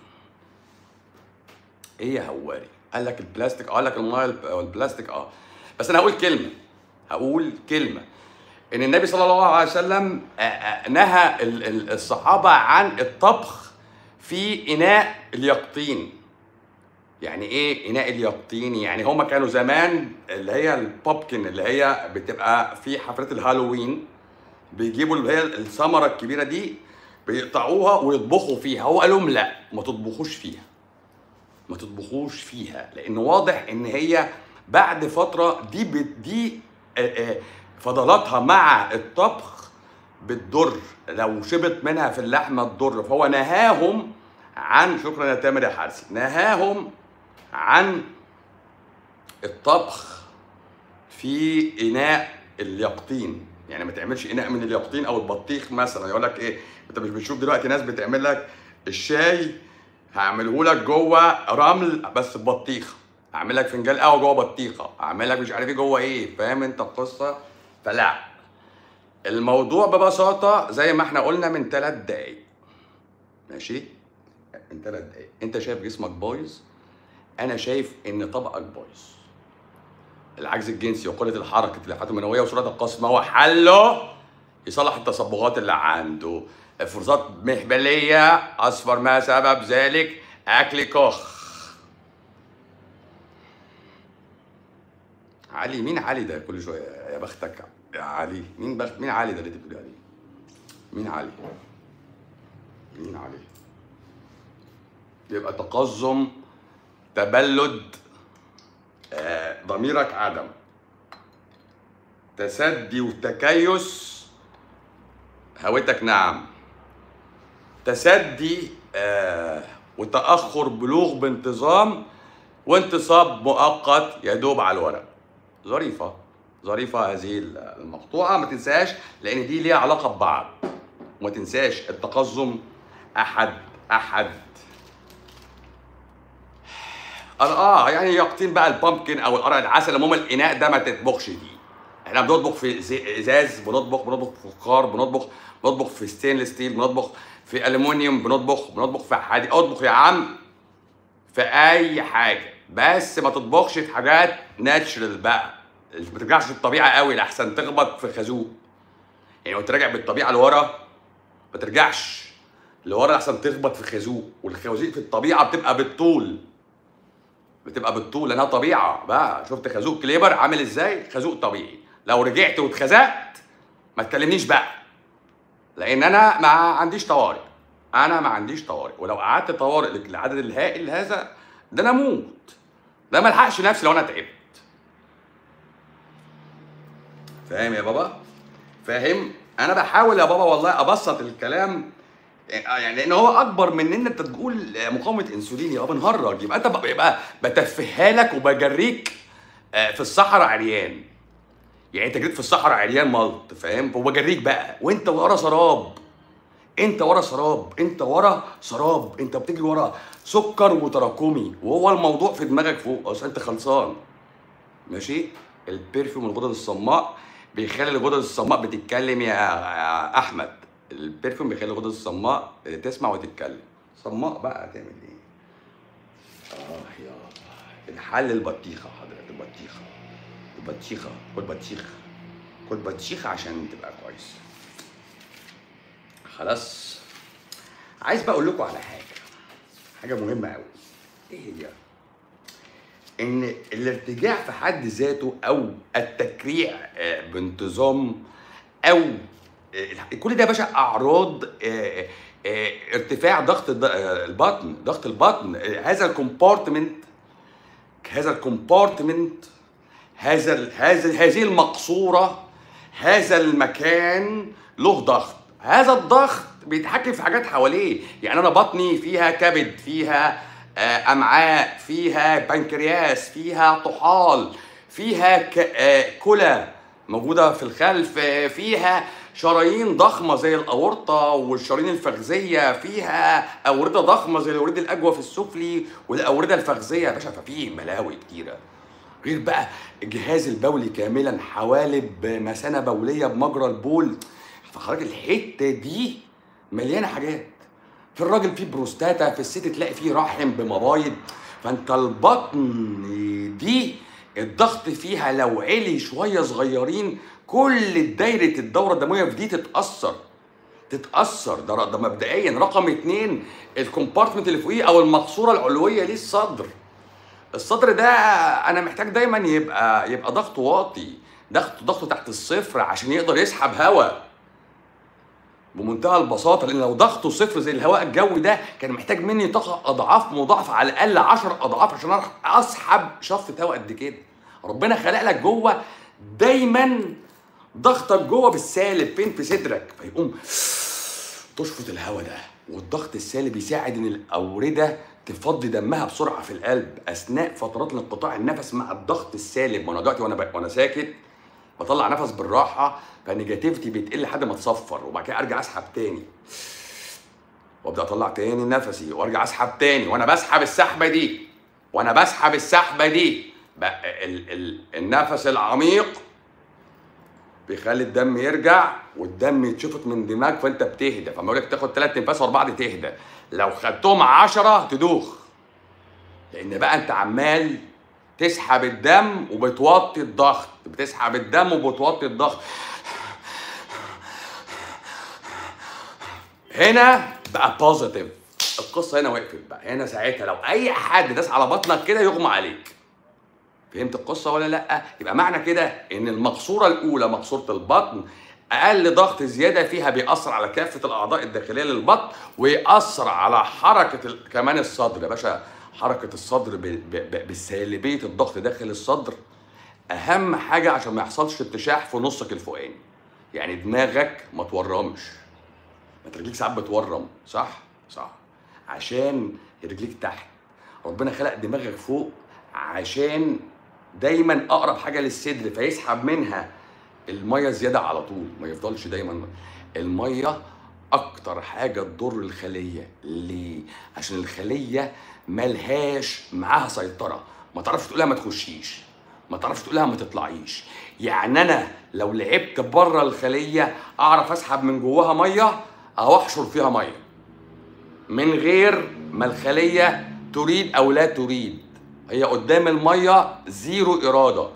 ايه يا هواري قال لك البلاستيك اه قال لك الميه البلاستيك اه بس انا هقول كلمه هقول كلمه ان النبي صلى الله عليه وسلم آه، آه، نهى ال- ال- الصحابه عن الطبخ في اناء اليقطين يعني ايه اناء اليقطين يعني هما كانوا زمان اللي هي البوبكن اللي هي بتبقى في حفلات الهالوين بيجيبوا اللي هي الثمره الكبيره دي بيقطعوها ويطبخوا فيها هو قال لهم لا ما تطبخوش فيها ما تطبخوش فيها لان واضح ان هي بعد فتره دي بت- دي آه، آه، فضلاتها مع الطبخ بتضر لو شبت منها في اللحمه تضر فهو نهاهم عن شكرا يا تامر يا حارسي نهاهم عن الطبخ في اناء اليقطين يعني ما تعملش اناء من اليقطين او البطيخ مثلا يقول لك ايه انت مش بتشوف دلوقتي ناس بتعمل لك الشاي هعمله لك جوه رمل بس ببطيخه اعمل لك فنجان قهوه جوه بطيخه اعمل لك مش عارف ايه جوه ايه فاهم انت القصه فلا الموضوع ببساطه زي ما احنا قلنا من ثلاث دقايق ماشي من ثلاث دقايق انت شايف جسمك بايظ انا شايف ان طبقك بايظ العجز الجنسي وقله الحركه الحيوانات المنويه وسرعه القصف ما هو حله يصلح التصبغات اللي عنده افرازات مهبليه اصفر ما سبب ذلك اكل كخ علي مين علي ده كل شويه يا بختك يا علي مين بخت مين علي ده اللي انت بتقولي عليه مين علي مين علي يبقى تقزم تبلد آه، ضميرك عدم تسدي وتكيس هويتك نعم تسدي آه وتأخر بلوغ بانتظام وانتصاب مؤقت يدوب على الورق ظريفة ظريفة هذه المقطوعة ما تنساش لأن دي ليها علاقة ببعض وما تنساش التقزم أحد أحد اه يعني يقطين بقى البامكن او القرع العسل المهم الاناء ده ما تطبخش فيه احنا بنطبخ في زي- ازاز بنطبخ بنطبخ في فخار بنطبخ بنطبخ في ستينلس ستيل بنطبخ في الومنيوم بنطبخ بنطبخ في حديد اطبخ يا عم في اي حاجه بس ما تطبخش في حاجات ناتشرال بقى ما ترجعش للطبيعه قوي لحسن تخبط في خازوق يعني وانت راجع بالطبيعه لورا ما ترجعش لورا لحسن تخبط في خازوق والخوازيق في الطبيعه بتبقى بالطول بتبقى بالطول لانها طبيعه بقى شفت خازوق كليبر عامل ازاي خازوق طبيعي لو رجعت واتخزقت ما تكلمنيش بقى لان انا ما عنديش طوارئ انا ما عنديش طوارئ ولو قعدت طوارئ للعدد الهائل هذا ده انا اموت ده ما الحقش نفسي لو انا تعبت فاهم يا بابا فاهم انا بحاول يا بابا والله ابسط الكلام يعني لان هو اكبر من ان انت تقول مقاومه انسولين يبقى بنهرج يبقى انت بقى يبقى بتفهها لك وبجريك آه، في الصحراء عريان يعني انت جريت في الصحراء عريان ملط فاهم وبجريك بقى وانت ورا سراب انت ورا سراب انت ورا سراب انت بتجري ورا سكر وتراكمي وهو الموضوع في دماغك فوق اصل انت خلصان ماشي البرفيوم الغدد الصماء بيخلي الغدد الصماء بتتكلم يا يا احمد البرفيوم بيخلي الغدد الصماء تسمع وتتكلم صماء بقى هتعمل ايه اه يا الحل البطيخه حضرتك البطيخه البطيخه كل بطيخ كل بطيخه عشان تبقى كويس خلاص عايز بقى اقول لكم على حاجه حاجه مهمه قوي ايه هي ان الارتجاع في حد ذاته او التكريع آه، بانتظام او آه، كل ده يا باشا اعراض آه، آه، ارتفاع ضغط الض- آه، البطن ضغط البطن آه، هذا الكومبارتمنت هذا الكومبارتمنت هذا ال- هذا هذه المقصوره هذا المكان له ضغط هذا الضغط بيتحكم في حاجات حواليه يعني انا بطني فيها كبد فيها آه، امعاء فيها بنكرياس فيها طحال فيها ك- آه، كلى موجوده في الخلف آه، فيها شرايين ضخمه زي الاورطه والشرايين الفخذيه فيها اورده ضخمه زي الاورده الاجوف السفلي والاورده الفخذيه يا باشا ففي بلاوي كتيره غير بقى الجهاز البولي كاملا حوالب مثانه بوليه بمجرى البول فحضرتك الحته دي مليانه حاجات في الراجل فيه بروستاتا في الست تلاقي فيه رحم بمبايض فانت البطن دي الضغط فيها لو علي شويه صغيرين كل دايره الدوره الدمويه في دي تتاثر تتاثر ده ده مبدئيا رقم اتنين الكومبارتمنت اللي فوقيه او المقصوره العلويه ليه الصدر الصدر ده انا محتاج دايما يبقى يبقى ضغطه واطي ضغطه ضغطه تحت الصفر عشان يقدر يسحب هواء بمنتهى البساطه لان لو ضغطه صفر زي الهواء الجوي ده كان محتاج مني طاقه اضعاف مضاعفه على الاقل 10 اضعاف عشان اعرف اسحب شفطه هواء قد كده ربنا خلق لك جوه دايما ضغطك جوه بالسالب فين في صدرك فيقوم تشفط الهواء ده والضغط السالب يساعد ان الاورده تفضي دمها بسرعه في القلب اثناء فترات انقطاع النفس مع الضغط السالب ما انا دلوقتي وانا ب... وانا ساكت بطلع نفس بالراحه فنيجاتيفيتي بتقل لحد ما تصفر وبعد كده ارجع اسحب تاني وابدا اطلع تاني نفسي وارجع اسحب تاني وانا بسحب السحبه دي وانا بسحب السحبه دي بقى ال... ال... النفس العميق بيخلي الدم يرجع والدم يتشفط من دماغك فانت بتهدى فما لك تاخد ثلاث انفاس ورا بعض تهدى لو خدتهم عشرة تدوخ لان بقى انت عمال تسحب الدم وبتوطي الضغط بتسحب الدم وبتوطي الضغط هنا بقى بوزيتيف القصه هنا وقفت بقى هنا ساعتها لو اي حد داس على بطنك كده يغمى عليك فهمت القصه ولا لا يبقى معنى كده ان المقصوره الاولى مقصوره البطن اقل ضغط زياده فيها بيأثر على كافه الاعضاء الداخليه للبطن ويأثر على حركه ال... كمان الصدر يا باشا حركه الصدر ب... ب... ب... بسالبيه الضغط داخل الصدر اهم حاجه عشان ما يحصلش ارتشاح في نصك الفوقاني يعني دماغك ما تورمش ما رجليك ساعات بتورم صح صح عشان رجليك تحت ربنا خلق دماغك فوق عشان دايما اقرب حاجه للصدر فيسحب منها الميه زياده على طول ما يفضلش دايما الميه اكتر حاجه تضر الخليه ليه عشان الخليه ملهاش معاها سيطره ما تعرفش تقولها ما تخشيش ما تعرفش تقولها ما تطلعيش يعني انا لو لعبت بره الخليه اعرف اسحب من جواها ميه او احشر فيها ميه من غير ما الخليه تريد او لا تريد هي قدام الميه زيرو اراده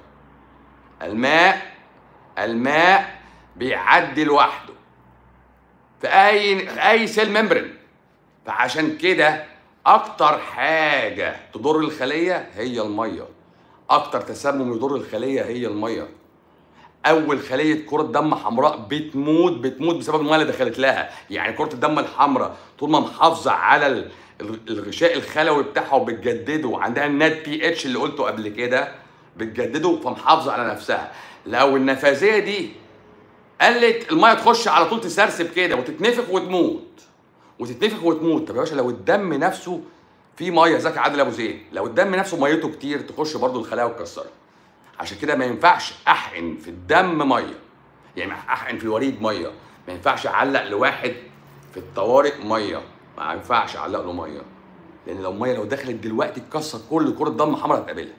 الماء الماء بيعدي لوحده في اي في اي سيل ممبرين فعشان كده اكتر حاجه تضر الخليه هي الميه اكتر تسمم يضر الخليه هي الميه اول خليه كره دم حمراء بتموت بتموت بسبب الميه اللي دخلت لها يعني كره الدم الحمراء طول ما محافظه على ال- ال- الغشاء الخلوي بتاعها وبتجدده وعندها النات بي اتش اللي قلته قبل كده بتجدده فمحافظه على نفسها لو النفاذيه دي قلت الميه تخش على طول تسرسب كده وتتنفخ وتموت وتتنفخ وتموت طب يا باشا لو الدم نفسه فيه ميه زكي عادل ابو زيد لو الدم نفسه ميته كتير تخش برضو الخلايا وتكسرها عشان كده ما ينفعش احقن في الدم ميه يعني احقن في الوريد ميه ما ينفعش اعلق لواحد في الطوارئ ميه ما ينفعش اعلق له ميه لان لو الميه لو دخلت دلوقتي تكسر كل كره دم حمراء هتقابلها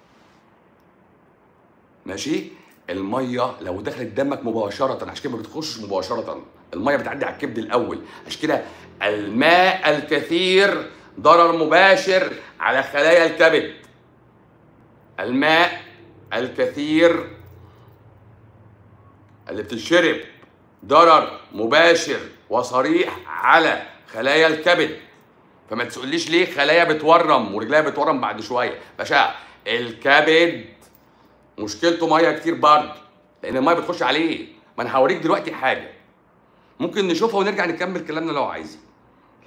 ماشي الميه لو دخلت دمك مباشره عشان كده ما بتخشش مباشره الميه بتعدي على الكبد الاول عشان كده الماء الكثير ضرر مباشر على خلايا الكبد الماء الكثير اللي بتشرب ضرر مباشر وصريح على خلايا الكبد فما تسأليش ليه خلايا بتورم ورجليها بتورم بعد شويه باشا الكبد مشكلته ميه كتير برضه لان الميه بتخش عليه ما انا هوريك دلوقتي حاجه ممكن نشوفها ونرجع نكمل كلامنا لو عايزين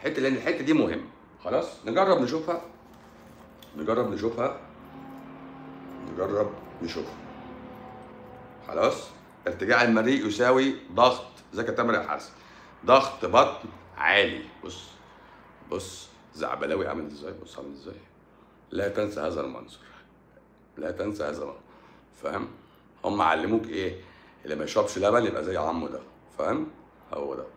الحته لان الحته دي مهمه خلاص نجرب نشوفها نجرب نشوفها نجرب نشوفها خلاص ارتجاع المريء يساوي ضغط ذاك تامر يا حسن ضغط بطن عالي بص بص زعبلاوي عامل ازاي بص عامل ازاي لا تنسى هذا المنظر لا تنسى هذا المنظر فاهم هم علموك ايه اللي ما يشربش لبن يبقى زي عمه ده فاهم هو ده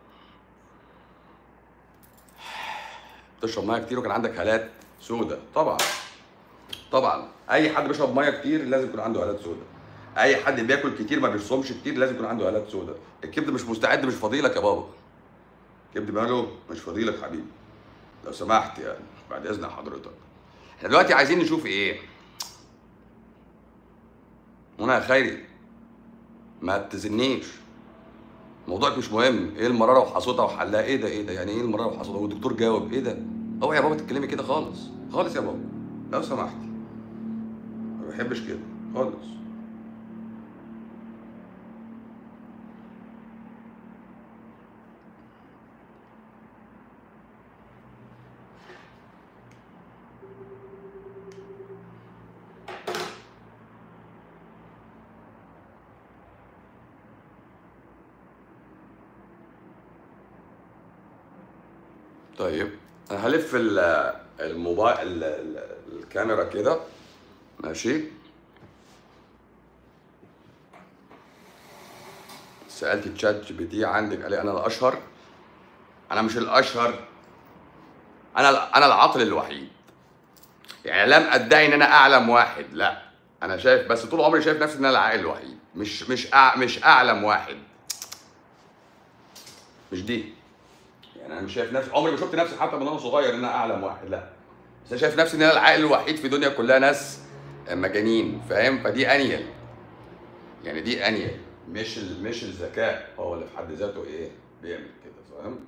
تشرب ميه كتير وكان عندك هالات سودة طبعا طبعا اي حد بيشرب ميه كتير لازم يكون عنده هالات سودة اي حد بياكل كتير ما بيصومش كتير لازم يكون عنده هالات سودة الكبد مش مستعد مش فضيلك يا بابا الكبد ماله مش فضيلك حبيبي لو سمحت يعني بعد اذن حضرتك احنا دلوقتي عايزين نشوف ايه منى يا خيري ما تزنيش موضوعك مش مهم ايه المراره وحصوتها وحلها ايه ده ايه ده يعني ايه المراره وحصوتها والدكتور جاوب ايه ده اوعي يا بابا تتكلمي كده خالص خالص يا بابا لو سمحتي ما بحبش كده خالص طيب انا هلف ال- الموبايل ال- ال- الكاميرا كده ماشي سالت تشات جي بي تي عندك قال لي انا الاشهر انا مش الاشهر انا ال- انا العاطل الوحيد يعني لم ادعي ان انا اعلم واحد لا انا شايف بس طول عمري شايف نفسي ان انا العاقل الوحيد مش مش أع... مش اعلم واحد مش دي يعني انا مش شايف نفسي عمري ما شفت نفسي حتى من وانا صغير ان انا اعلم واحد لا بس انا شايف نفسي ان انا العاقل الوحيد في دنيا كلها ناس مجانين فاهم فدي انيل يعني دي انيل مش ال... مش الذكاء هو اللي في حد ذاته ايه بيعمل كده فاهم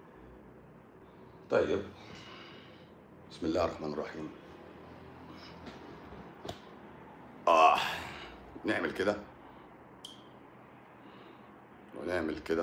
طيب بسم الله الرحمن الرحيم اه نعمل كده ونعمل كده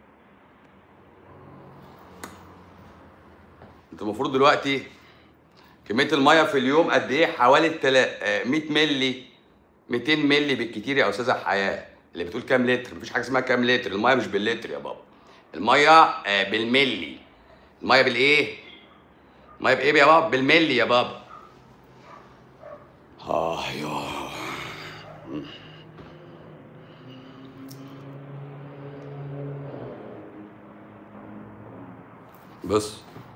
انت المفروض دلوقتي كميه الميه في اليوم قد ايه حوالي التلا- آه، 100 مللي 200 مللي بالكتير يا استاذه حياه اللي بتقول كام لتر مفيش حاجه اسمها كام لتر الميه مش باللتر يا بابا الميه آه، بالملي الميه بالايه الميه بايه يا بابا بالملي يا بابا اه يا بس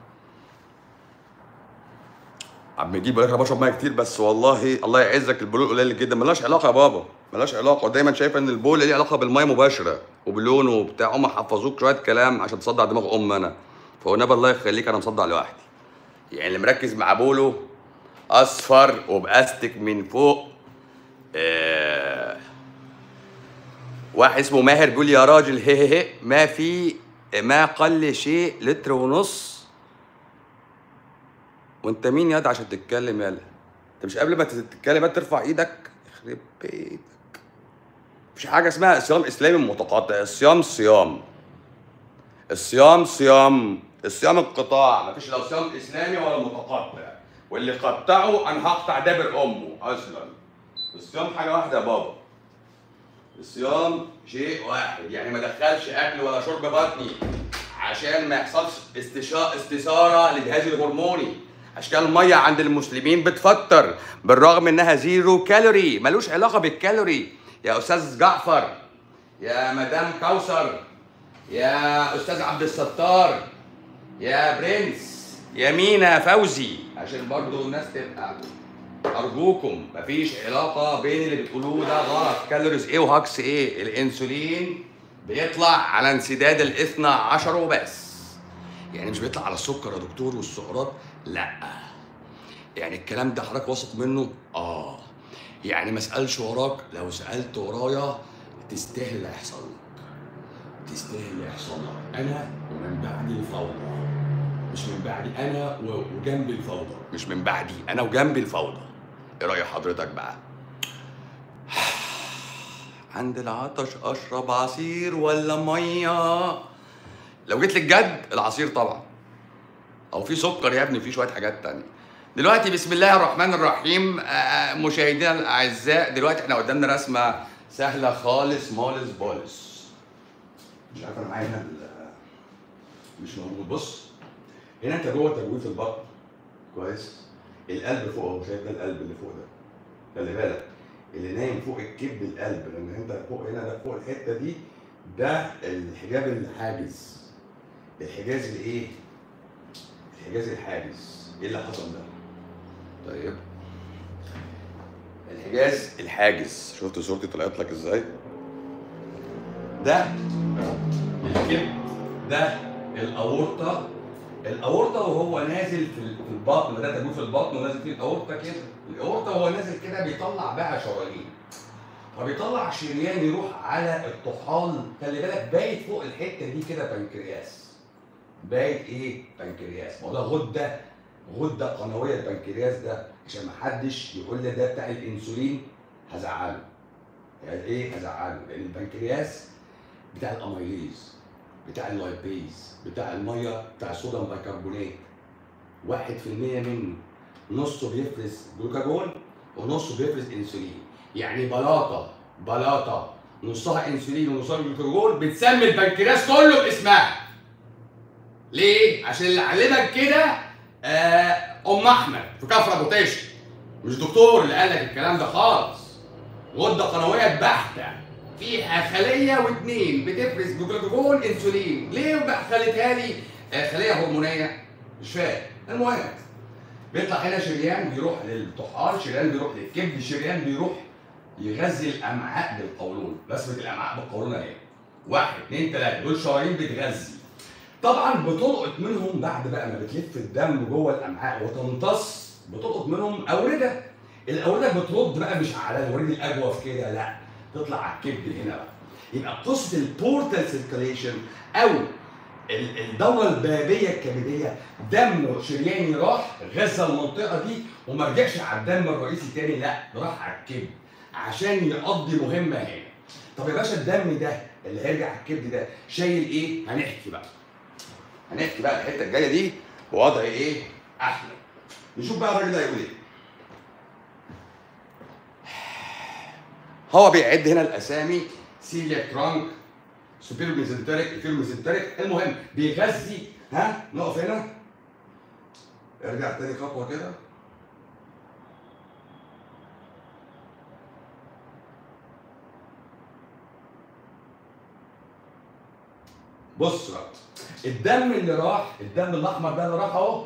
عم نجيب انا بشرب ميه كتير بس والله الله يعزك البلول قليل جدا ملهاش علاقه يا بابا ملهاش علاقه دايما شايف ان البول ليه علاقه بالميه مباشره وبلونه وبتاع هم حفظوك شويه كلام عشان تصدع دماغ ام انا فقلنا الله يخليك انا مصدع لوحدي يعني اللي مركز مع بوله اصفر وباستك من فوق آه واحد اسمه ماهر بيقول يا راجل هي هي هي ما في ما قل شيء لتر ونص وانت مين ياد عشان تتكلم يالا انت مش قبل ما تتكلم ياد ترفع ايدك يخرب بيتك مفيش حاجه اسمها صيام اسلامي متقطع الصيام صيام الصيام صيام الصيام انقطاع مفيش لا صيام اسلامي ولا متقطع واللي قطعه انا هقطع دابر امه اصلا الصيام حاجه واحده يا بابا الصيام شيء واحد يعني ما دخلش اكل ولا شرب بطني عشان ما يحصلش استشا... استثاره لجهازي الهرموني عشان كده الميه عند المسلمين بتفطر بالرغم انها زيرو كالوري ملوش علاقه بالكالوري يا استاذ جعفر يا مدام كوثر يا استاذ عبد الستار يا برنس يا مينا فوزي عشان برضو الناس تبقى ارجوكم مفيش علاقه بين اللي بتقولوه ده غلط كالوريز ايه وهاكس ايه الانسولين بيطلع على انسداد الاثنى عشر وبس يعني مش بيطلع على السكر يا دكتور والسعرات لا يعني الكلام ده حضرتك واثق منه اه يعني ما اسالش وراك لو سالت ورايا تستاهل اللي هيحصل لك تستاهل اللي يحصل لك انا ومن بعدي الفوضى مش من بعدي انا و- وجنبي الفوضى مش من بعدي انا وجنبي الفوضى ايه راي حضرتك بقى عند العطش اشرب عصير ولا ميه لو جيت للجد العصير طبعا او في سكر يا ابني في شويه حاجات تانية دلوقتي بسم الله الرحمن الرحيم آه، آه، مشاهدينا الاعزاء دلوقتي احنا قدامنا رسمه سهله خالص مالس بولس مش عارف انا معايا هنا ال- مش موجود بص هنا انت جوه تجويف البطن كويس القلب فوق اهو شايف ده القلب اللي فوق ده خلي بالك اللي نايم فوق الكبد القلب لان انت فوق هنا ده فوق الحته دي ده الحجاب الحاجز الحجاز الايه؟ الحجاز الحاجز ايه اللي حصل ده؟ طيب الحجاز الحاجز شفت صورتي طلعت لك ازاي؟ ده الكبد ده الاورطه الاورطه وهو نازل في في البطن ده تجويف البطن ونازل فيه الاورطه كده الاورطه وهو نازل كده بيطلع بقى شرايين فبيطلع شريان يروح على الطحال خلي بالك بايت فوق الحته دي كده بنكرياس بايت ايه بنكرياس ما هو ده غده غده قنويه البنكرياس ده عشان ما حدش يقول لي ده بتاع الانسولين هزعله يعني ايه هزعله لان البنكرياس بتاع الاميليز بتاع اللايبيز بتاع الميه بتاع الصوديوم بايكربونات واحد في المية منه نصه بيفرز جلوكاجون ونصه بيفرز انسولين يعني بلاطه بلاطه نصها انسولين ونصها جلوكاجون بتسمي البنكرياس كله باسمها ليه؟ عشان اللي علمك كده آه ام احمد في كفر ابو طيش مش دكتور اللي قال لك الكلام ده خالص غده قنويه بحته فيها خليه واثنين بتفرز جلوكاجون انسولين ليه بقى خلتها لي آه خليه هرمونيه مش فاهم المهم بيطلع هنا شريان بيروح للطحال شريان بيروح للكبد شريان بيروح يغذي الامعاء بالقولون رسمه الامعاء بالقولون اهي واحد اثنين ثلاثه دول شرايين بتغذي طبعا بتلقط منهم بعد بقى ما بتلف الدم جوه الامعاء وتمتص بتلقط منهم اورده الاورده بترد بقى مش على الوريد الاجوف كده لا تطلع على الكبد هنا بقى يبقى قصه البورتال سيركيليشن او ال- الدوره البابيه الكبديه دم شرياني راح غذى المنطقه دي وما رجعش على الدم الرئيسي تاني لا ده راح على الكبد عشان يقضي مهمه هنا طب يا باشا الدم ده اللي هيرجع على الكبد ده شايل ايه هنحكي بقى هنحكي بقى الحته الجايه دي بوضع ايه احلى نشوف بقى الراجل ده هيقول ايه هو بيعد هنا الاسامي سيليا ترانك سوبيرو ميزنتريك انفيرو ميزنتريك المهم بيغذي ها نقف هنا ارجع تاني خطوه كده بص بقى الدم اللي راح الدم الاحمر ده اللي راح اهو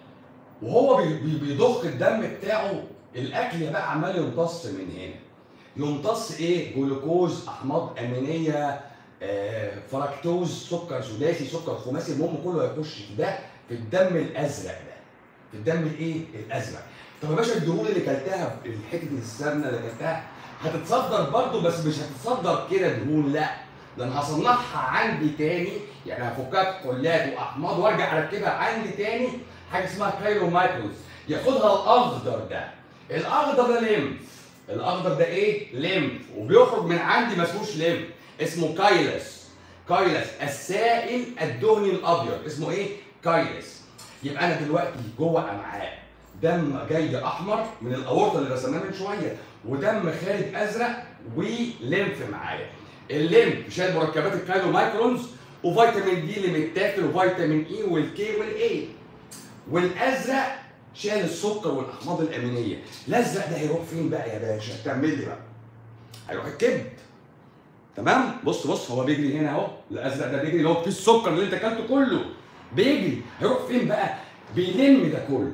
وهو بي- بي- بيضخ الدم بتاعه الاكل بقى عمال يمتص من هنا يمتص ايه جلوكوز احماض امينيه آه، فركتوز سكر سداسي سكر خماسي المهم كله هيخش في ده في الدم الازرق ده في الدم الايه الازرق طب يا باشا الدهون اللي كلتها في حته السمنه اللي كلتها هتتصدر برضه بس مش هتتصدر كده دهون لا ده انا هصنعها عندي تاني يعني هفكها كلات واحماض وارجع اركبها عندي تاني حاجه اسمها كايرو مايكروز ياخدها الاخضر ده الاخضر ده ليمف الاخضر ده ايه ليمف وبيخرج من عندي ما اسموش ليمف اسمه كايلس كايلس السائل الدهني الابيض اسمه ايه كايلس يبقى انا دلوقتي جوه امعاء دم جاي احمر من الاورطه اللي رسمناه من شويه ودم خارج ازرق وليمف معايا الليمف شايل مركبات الكايلو مايكرونز وفيتامين دي اللي متاكل وفيتامين اي والكي والاي والازرق شايل السكر والاحماض الامينيه الازرق ده هيروح فين بقى يا باشا كمل لي بقى هيروح الكبد تمام بص بص هو بيجري هنا اهو الازرق ده بيجري اللي هو فيه السكر اللي انت اكلته كله بيجري هيروح فين بقى بيلم ده كله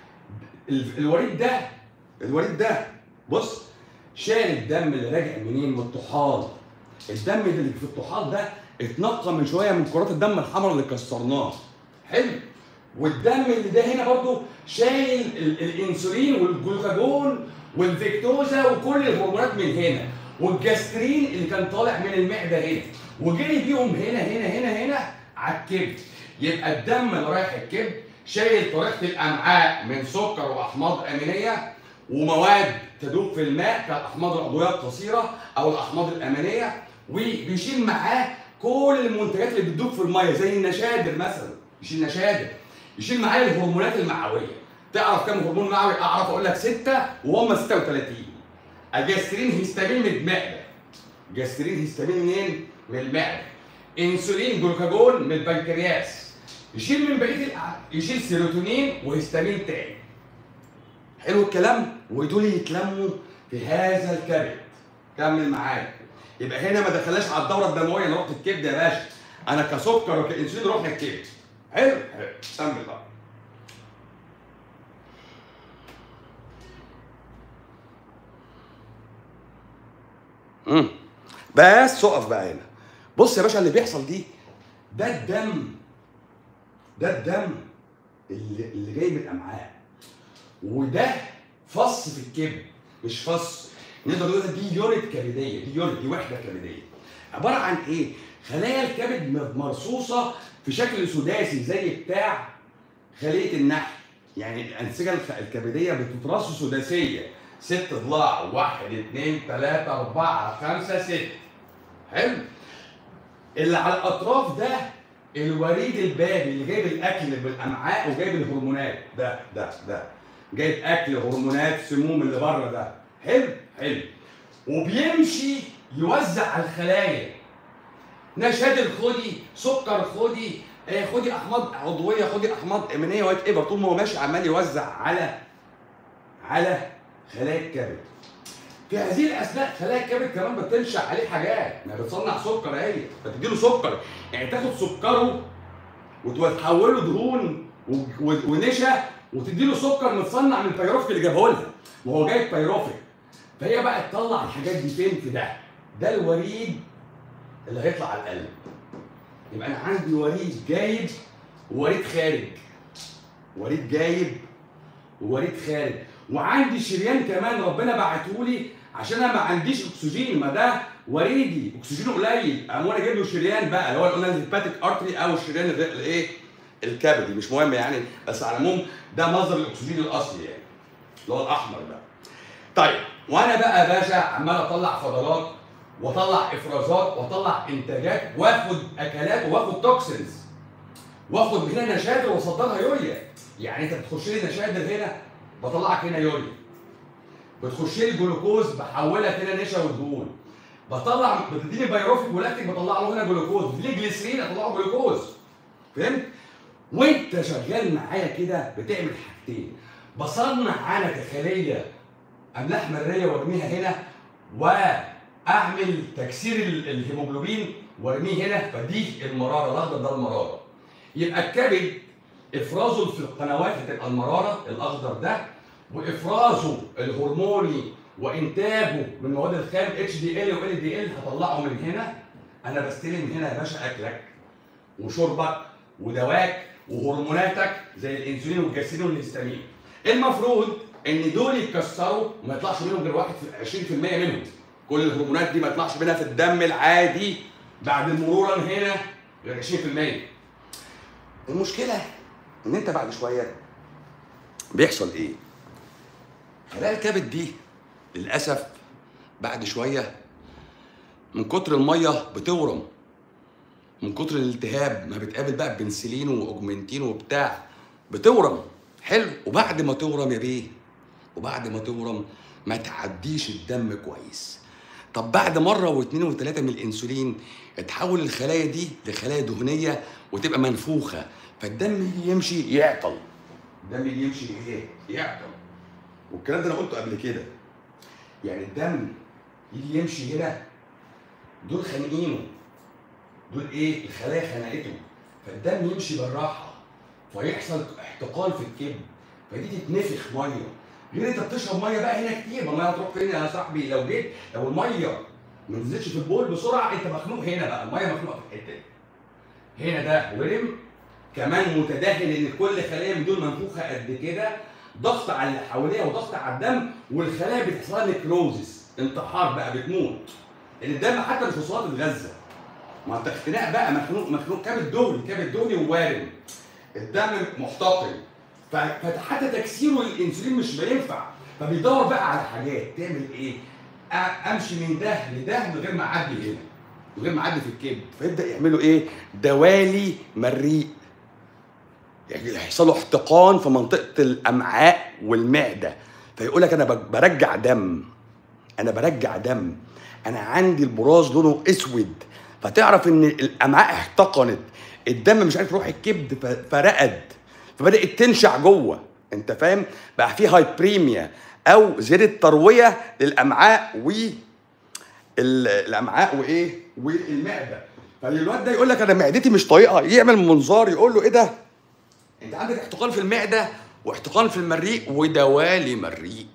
ال- الوريد ده الوريد ده بص شايل الدم اللي راجع منين من الطحال الدم اللي في الطحال ده اتنقى من شويه من كرات الدم الحمراء اللي كسرناه حلو والدم اللي ده هنا برضو شايل ال- الانسولين والجلوكاجون والفيكتوزا وكل الهرمونات من هنا والجاسترين اللي كان طالع من المعده هنا وجري بيهم هنا هنا هنا هنا على الكبد يبقى الدم اللي رايح الكبد شايل طريقه الامعاء من سكر واحماض امينيه ومواد تدوب في الماء كالاحماض العضويه القصيره او الاحماض الامينيه وبيشيل معاه كل المنتجات اللي بتدوب في الميه زي النشادر مثلا بيشيل نشادر يشيل معايا الهرمونات المعويه تعرف كم هرمون معوي اعرف اقول لك 6 وهم 36 الجسترين هيستامين من المعده جسترين هيستامين منين؟ من المعده انسولين جلوكاجون من البنكرياس يشيل من بقيه الع... يشيل سيروتونين وهيستامين تاني حلو الكلام ودول يتلموا في هذا الكبد كمل معايا يبقى هنا ما دخلناش على الدوره الدمويه انا رحت الكبد يا باشا انا كسكر وكانسولين رحنا الكبد حلو حلو كمل بقى امم بس اقف بقى هنا بص يا باشا اللي بيحصل دي ده الدم ده الدم اللي, اللي جاي من الامعاء وده فص في الكبد مش فص نقدر نقول دي يونت كبديه دي يونت دي وحده كبديه عباره عن ايه؟ خلايا الكبد مرصوصه في شكل سداسي زي بتاع خليه النحل يعني الانسجه الكبديه بتترص سداسيه ست ضلاع واحد اثنين ثلاثة أربعة خمسة ست حلو اللي على الأطراف ده الوريد البابي اللي جايب الأكل بالأمعاء وجايب الهرمونات ده ده ده جايب أكل هرمونات سموم اللي بره ده حلو حلو وبيمشي يوزع على الخلايا نشادر خدي سكر خدي آه خدي احماض عضويه خدي احماض امينيه وات ايفر طول ما هو ماشي عمال يوزع على على خلايا الكبد في هذه الاثناء خلايا الكبد كمان بتنشا عليه حاجات ما بتصنع سكر اهي فتديله سكر يعني تاخد سكره وتحوله دهون ونشا وتديله سكر متصنع من البيروفيك اللي جابه لها وهو جايب بيروفيك فهي بقى تطلع الحاجات دي فين في ده ده الوريد اللي هيطلع على القلب يبقى انا عندي وريد جايب ووريد خارج وريد جايب ووريد خارج وعندي شريان كمان ربنا بعته لي عشان انا ما عنديش اكسجين ما ده وريدي اكسجينه قليل قام انا جايب له شريان بقى اللي هو قلنا الهيباتيك ارتري او الشريان الايه الكبدي مش مهم يعني بس على العموم ده مصدر الاكسجين الاصلي يعني اللي هو الاحمر ده طيب وانا بقى يا باشا عمال اطلع فضلات واطلع افرازات واطلع انتاجات واخد اكلات واخد توكسينز واخد من هنا نشادر واصدرها يوريا يعني انت بتخش لي نشادر هنا بطلعك هنا يوريا بتخش لي جلوكوز بحولك هنا نشا ودهون بطلع بتديني بايروفيك ولاكتيك بطلع له هنا جلوكوز بتديني جليسرين اطلعه جلوكوز فهمت؟ وانت شغال معايا كده بتعمل حاجتين بصنع انا كخليه املاح مريه وارميها هنا واعمل تكسير الهيموجلوبين وارميه هنا فدي المراره الاخضر ده المراره يبقى الكبد افرازه في القنوات هتبقى المراره الاخضر ده وافرازه الهرموني وانتاجه من مواد الخام اتش دي ال وال دي ال هطلعه من هنا انا بستلم هنا يا باشا اكلك وشربك ودواك وهرموناتك زي الانسولين والجلسين والهستامين المفروض ان دول يتكسروا وما يطلعش منهم غير واحد في 20% منهم كل الهرمونات دي ما يطلعش منها في الدم العادي بعد مرورا هنا غير 20% المشكله ان انت بعد شويه بيحصل ايه؟ خلايا الكبد دي للاسف بعد شويه من كتر الميه بتورم من كتر الالتهاب ما بتقابل بقى بنسلين واوجمنتين وبتاع بتورم حلو وبعد ما تورم يا بيه وبعد ما تورم ما تعديش الدم كويس طب بعد مره واثنين وثلاثه من الانسولين تحول الخلايا دي لخلايا دهنيه وتبقى منفوخه فالدم يجي يمشي يعطل الدم يجي يمشي ايه؟ يعطل والكلام ده انا قلته قبل كده يعني الدم يجي يمشي هنا دول خانقينه دول ايه؟ الخلايا خنقته فالدم يمشي بالراحه فيحصل احتقان في الكبد فدي تتنفخ ميه غير انت بتشرب ميه بقى هنا كتير ما الميه هتروح فين يا صاحبي لو جيت لو الميه ما نزلتش في البول بسرعه انت مخنوق هنا بقى الميه مخنوقه في الحته دي هنا ده ورم كمان متداخل ان كل خليه من دول منفوخه قد كده ضغط على اللي حواليها وضغط على الدم والخلايا بتحصل لها نكروزس انتحار بقى بتموت ان الدم حتى مش وصلات تتغذى ما انت اختناق بقى مخنوق مخنوق كبد دهني كبد دهني ووارم الدم محتقن فحتى تكسيره للانسولين مش بينفع فبيدور بقى على حاجات تعمل ايه؟ امشي من ده لده من غير ما اعدي هنا من غير ما اعدي في الكبد فيبدا يعملوا ايه؟ دوالي مريء يعني يحصل له احتقان في منطقه الامعاء والمعده فيقول لك انا ب- برجع دم انا برجع دم انا عندي البراز لونه اسود فتعرف ان الامعاء احتقنت الدم مش عارف يروح الكبد ف- فرقد فبدات تنشع جوه انت فاهم بقى في هايبريميا او زياده ترويه للامعاء و ال- الامعاء وايه والمعده فالواد ده يقول لك انا معدتي مش طايقه يعمل منظار يقول له ايه ده انت عندك احتقان في المعده واحتقان في المريء ودوالي مريء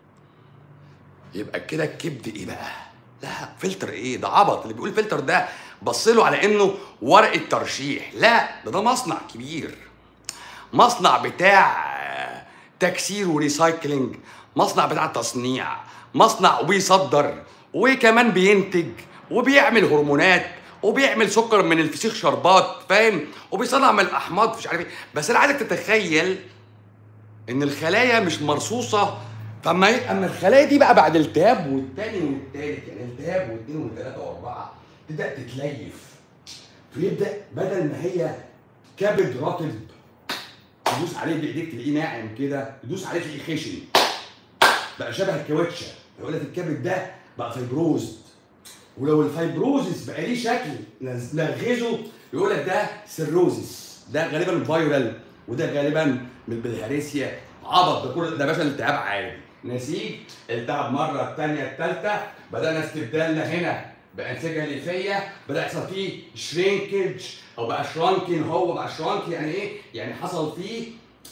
يبقى كده الكبد ايه بقى لا فلتر ايه ده عبط اللي بيقول فلتر ده بص له على انه ورقه ترشيح لا ده ده مصنع كبير مصنع بتاع تكسير وريسايكلينج مصنع بتاع تصنيع مصنع وبيصدر وكمان بينتج وبيعمل هرمونات وبيعمل سكر من الفسيخ شربات فاهم وبيصنع من الاحماض مش عارف ايه بس انا عايزك تتخيل ان الخلايا مش مرصوصه فما ي- اما الخلايا دي بقى بعد التهاب والتاني والتالت يعني التهاب واثنين وثلاثه واربعه تبدا تتليف فيبدا بدل ما هي كبد رطب تدوس عليه بايديك تلاقيه ناعم كده تدوس عليه تلاقيه خشن بقى شبه الكاوتشه يقول لك الكبد ده بقى فايبروز ولو الفايبروزس بقى ليه شكل نز- نغزه يقول لك ده سيروزس ده غالبا فايرال وده غالبا من بالهاريسيا عبط ده كله ده باشا التهاب عادي نسيج التهاب مره الثانيه الثالثه بدانا استبدالنا هنا بانسجه ليفيه بدا يحصل فيه شرينكج او بقى شرانكين هو بقى شرانك يعني ايه؟ يعني حصل فيه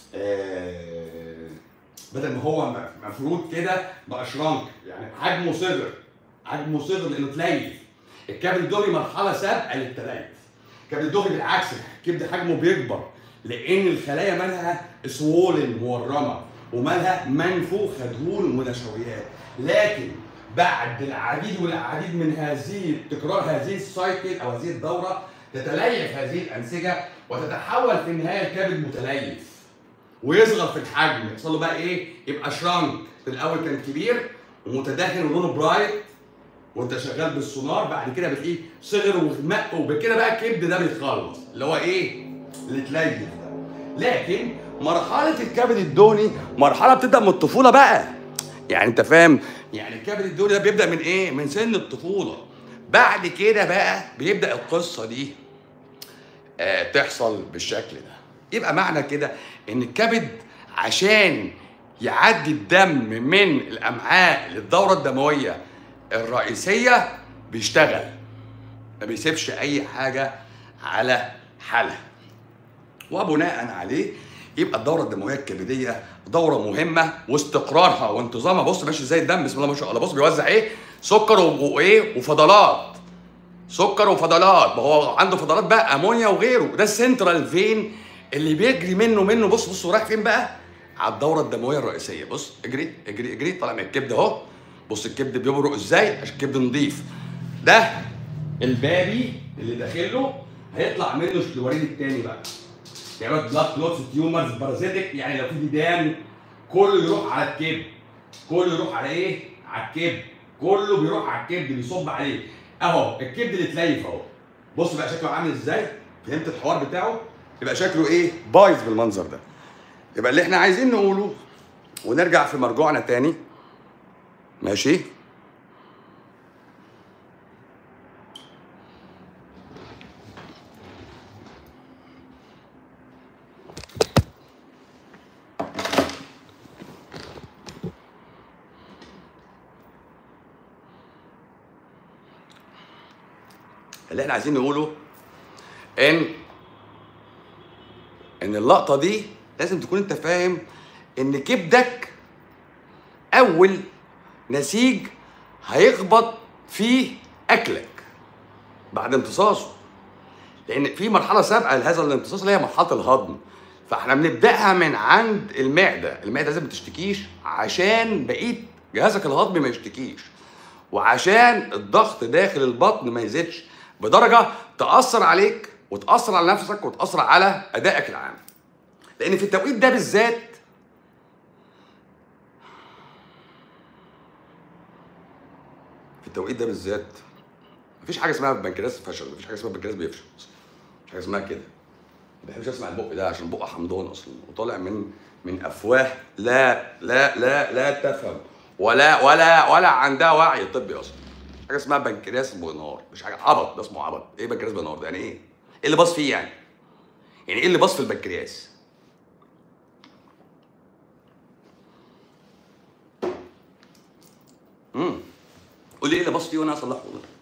آه بدل ما هو م- مفروض كده بقى شرانك يعني حجمه صغر حجمه صغر لانه تليف الكبد الدهني مرحله سابقه للتليف الكبد الدهني بالعكس الكبد حجمه بيكبر لان الخلايا مالها سوولن مورمه ومالها منفوخه دهون ونشويات لكن بعد العديد والعديد من هذه تكرار هذه السايكل او هذه الدوره تتليف هذه الانسجه وتتحول في النهايه الكبد متليف ويصغر في الحجم يحصل له بقى ايه يبقى شرانك في الاول كان كبير ومتداخل ولونه برايت وانت شغال بالسونار بعد كده بتلاقيه صغر وغمق وبكده بقى الكبد ده بيتخلص اللي هو ايه اللي تليف ده لكن مرحله الكبد الدهني مرحله بتبدا من الطفوله بقى يعني انت فاهم يعني الكبد الدهني ده بيبدا من ايه من سن الطفوله بعد كده بقى بيبدا القصه دي آه، تحصل بالشكل ده يبقى معنى كده ان الكبد عشان يعدي الدم من الامعاء للدوره الدمويه الرئيسيه بيشتغل ما بيسيبش اي حاجه على حالها وبناء عليه يبقى الدوره الدمويه الكبديه دوره مهمه واستقرارها وانتظامها بص ماشي ازاي الدم بسم الله ما شاء الله بص بيوزع ايه سكر و- وايه وفضلات سكر وفضلات ما هو عنده فضلات بقى امونيا وغيره ده السنترال فين اللي بيجري منه منه بص بص رايح فين بقى على الدوره الدمويه الرئيسيه بص اجري اجري اجري طالع من الكبد اهو بص الكبد بيبرق ازاي عشان الكبد نضيف ده البابي اللي داخله هيطلع منه الوريد التاني بقى يعني بلاد كلوتس تيومرز بارازيتك يعني لو في ديدان كله يروح على الكبد كله يروح على ايه؟ على الكبد كله بيروح على الكبد بيصب عليه اهو الكبد اللي اتليف اهو بص بقى شكله عامل ازاي فهمت الحوار بتاعه يبقى شكله ايه بايظ بالمنظر ده يبقى اللي احنا عايزين نقوله ونرجع في مرجوعنا تاني ماشي اللي احنا عايزين نقوله ان ان اللقطه دي لازم تكون انت فاهم ان كبدك اول نسيج هيخبط فيه اكلك بعد امتصاصه لان في مرحله سابقه لهذا الامتصاص اللي هي مرحله الهضم فاحنا بنبداها من عند المعده المعده لازم ما تشتكيش عشان بقيه جهازك الهضمي ما يشتكيش وعشان الضغط داخل البطن ما يزيدش بدرجه تاثر عليك وتاثر على نفسك وتاثر على ادائك العام لان في التوقيت ده بالذات في التوقيت ده بالذات مفيش حاجه اسمها البنكرياس فشل مفيش حاجه اسمها البنكرياس بيفشل مفيش حاجه اسمها كده ما بحبش اسمع البق ده عشان بق حمضان اصلا وطالع من من افواه لا لا لا لا تفهم ولا ولا ولا عندها وعي طبي اصلا حاجه اسمها بنكرياس بنهار مش حاجه عبط ده اسمه عبط ايه بنكرياس بنهار ده يعني ايه؟ ايه اللي باظ فيه يعني؟ يعني ايه اللي باظ في البنكرياس؟ امم قول لي ايه اللي باظ فيه وانا اصلحه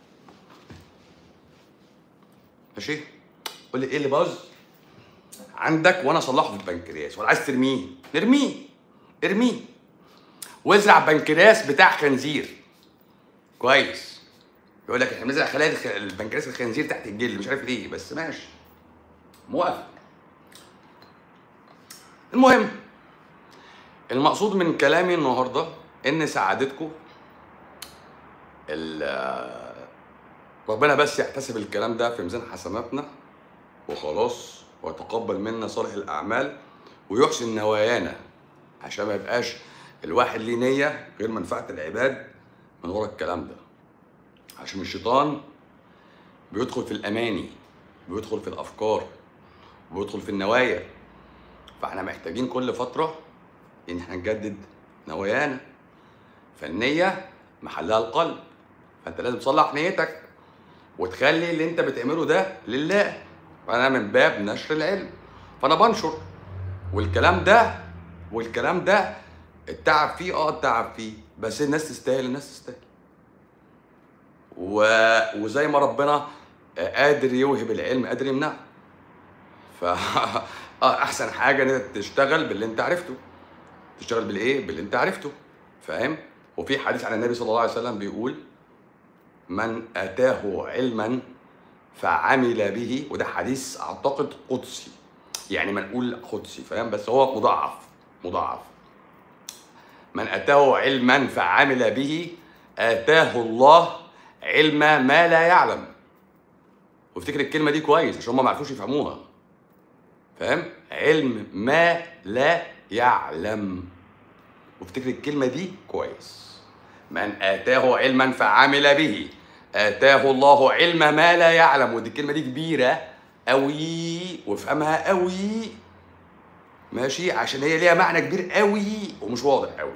ماشي؟ قول لي ايه اللي باظ عندك وانا اصلحه في البنكرياس ولا عايز ترميه ارميه ارميه وازرع بنكرياس بتاع خنزير كويس يقول لك احنا بنزرع خلايا الخ- البنكرياس الخنزير تحت الجلد مش عارف ليه بس ماشي موافق المهم المقصود من كلامي النهارده ان سعادتكم ال- ربنا بس يحتسب الكلام ده في ميزان حسناتنا وخلاص ويتقبل منا صالح الاعمال ويحسن نوايانا عشان ما يبقاش الواحد ليه نيه غير منفعه العباد من ورا الكلام ده عشان الشيطان بيدخل في الاماني بيدخل في الافكار بيدخل في النوايا فاحنا محتاجين كل فتره ان احنا نجدد نوايانا فالنيه محلها القلب فانت لازم تصلح نيتك وتخلي اللي انت بتعمله ده لله فانا من باب نشر العلم فانا بنشر والكلام ده والكلام ده التعب فيه اه التعب فيه بس الناس تستاهل الناس تستاهل و... وزي ما ربنا قادر يوهب العلم قادر يمنعه ف اه احسن حاجه ان انت تشتغل باللي انت عرفته تشتغل بالايه باللي انت عرفته فاهم وفي حديث عن النبي صلى الله عليه وسلم بيقول من اتاه علما فعمل به وده حديث اعتقد قدسي يعني ما نقول قدسي فاهم بس هو مضاعف مضاعف من اتاه علما فعمل به اتاه الله علم ما لا يعلم وافتكر الكلمه دي كويس عشان هم ما عرفوش يفهموها فاهم علم ما لا يعلم وافتكر الكلمه دي كويس من اتاه علما فعمل به اتاه الله علم ما لا يعلم ودي الكلمه دي كبيره قوي وافهمها قوي ماشي عشان هي ليها معنى كبير قوي ومش واضح قوي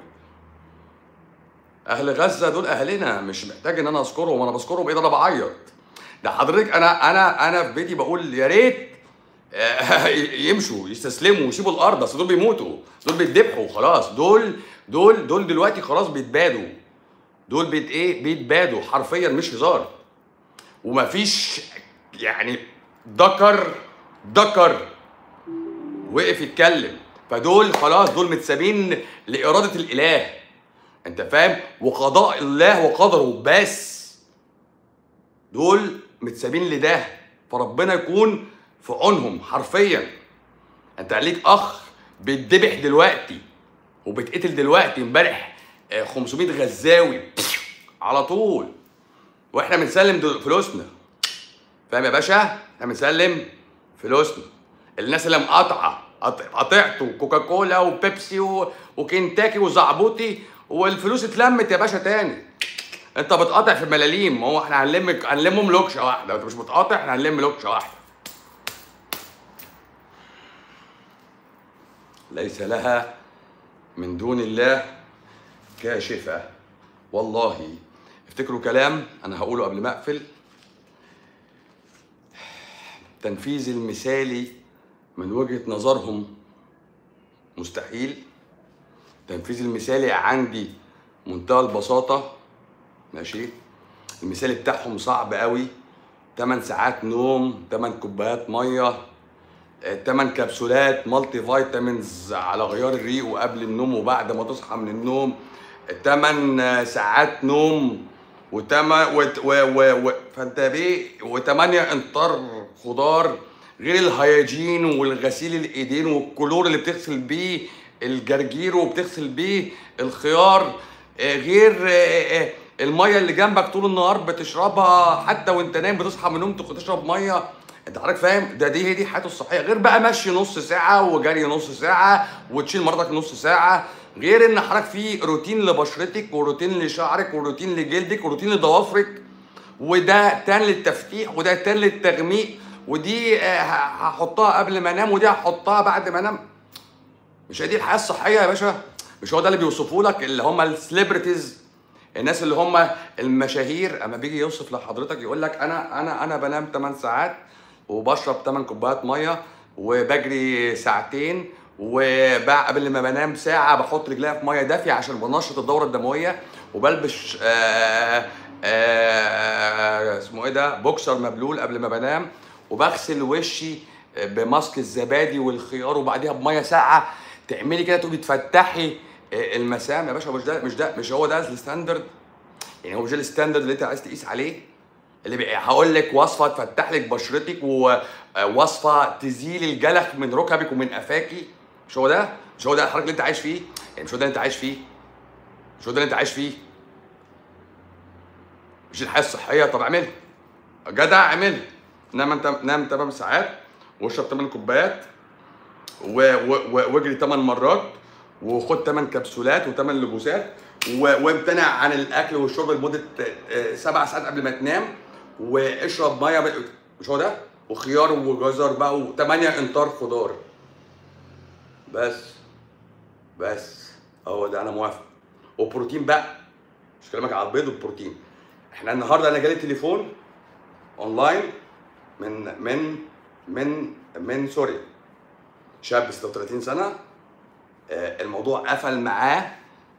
اهل غزه دول اهلنا مش محتاج ان انا اذكرهم وانا بذكرهم ايه ده انا بعيط ده حضرتك انا انا انا في بيتي بقول يا ريت يمشوا يستسلموا ويسيبوا الارض اصل دول بيموتوا دول بيتذبحوا خلاص دول دول دول دلوقتي خلاص بيتبادوا دول بيت ايه بيتبادوا حرفيا مش هزار ومفيش يعني ذكر ذكر وقف يتكلم فدول خلاص دول متسابين لاراده الاله انت فاهم وقضاء الله وقدره بس دول متسابين لده فربنا يكون في عونهم حرفيا انت عليك اخ بيتذبح دلوقتي وبيتقتل دلوقتي امبارح آه، 500 غزاوي على طول واحنا بنسلم دل- فلوسنا فاهم يا باشا احنا بنسلم فلوسنا الناس اللي مقاطعه قط- قطعتوا كوكاكولا وبيبسي و... وكنتاكي وزعبوطي والفلوس اتلمت يا باشا تاني انت بتقاطع في ملاليم ما هو احنا هنلم هنلمهم لوكشه واحده انت مش بتقاطع احنا هنلم لوكشه واحده ليس لها من دون الله كاشفه والله افتكروا كلام انا هقوله قبل ما اقفل تنفيذ المثالي من وجهه نظرهم مستحيل تنفيذ المثالي عندي منتهى البساطه ماشي المثالي بتاعهم صعب قوي 8 ساعات نوم 8 كوبايات ميه 8 كبسولات مالتي فيتامينز على غيار الريق وقبل النوم وبعد ما تصحى من النوم 8 ساعات نوم وتم وت و و و فانت بيه وثمانية انطار خضار غير الهياجين والغسيل الايدين والكلور اللي بتغسل بيه الجرجير وبتغسل بيه الخيار آه، غير آه، آه، الميه اللي جنبك طول النهار بتشربها حتى وانت نايم بتصحى من النوم تاخد تشرب ميه انت حضرتك فاهم ده دي هي دي حياته الصحيه غير بقى مشي نص ساعه وجري نص ساعه وتشيل مرضك نص ساعه غير ان حضرتك في روتين لبشرتك وروتين لشعرك وروتين لجلدك وروتين لضوافرك وده تان للتفتيح وده تان للتغميق ودي آه، ه- هحطها قبل ما انام ودي هحطها بعد ما انام مش هي دي الحياه الصحيه يا باشا مش هو ده اللي بيوصفوا لك اللي هم السليبرتيز الناس اللي هم المشاهير اما بيجي يوصف لحضرتك يقول لك انا انا انا بنام 8 ساعات وبشرب 8 كوبايات ميه وبجري ساعتين وقبل ما بنام ساعه بحط رجليا في ميه دافيه عشان بنشط الدوره الدمويه وبلبس آه آه اسمه ايه ده بوكسر مبلول قبل ما بنام وبغسل وشي بماسك الزبادي والخيار وبعديها بميه ساقعه تعملي كده تقومي تفتحي المسام يا باشا مش ده مش ده مش هو ده الستاندرد يعني هو مش ده الستاندرد اللي انت عايز تقيس عليه اللي بي- هقول لك وصفه تفتح لك بشرتك ووصفه تزيل الجلخ من ركبك ومن قفاكي مش هو ده مش هو ده الحركه اللي انت عايش فيه يعني مش هو ده اللي انت عايش فيه مش هو ده اللي انت عايش فيه مش الحياه الصحيه طب اعملها جدع اعملها نام انت نام 8 ساعات واشرب 8 كوبايات و- و- و- واجري 8 مرات وخد 8 كبسولات و8 لبوسات و- وامتنع عن الاكل والشرب لمده آه، سبع ساعات قبل ما تنام واشرب ميه ب- مش هو ده وخيار وجزر بقى و8 انطار خضار بس بس هو ده انا موافق وبروتين بقى مش كلامك على البيض والبروتين احنا النهارده انا جالي تليفون اونلاين من من من من سوريا شاب 36 سنه آه، الموضوع قفل معاه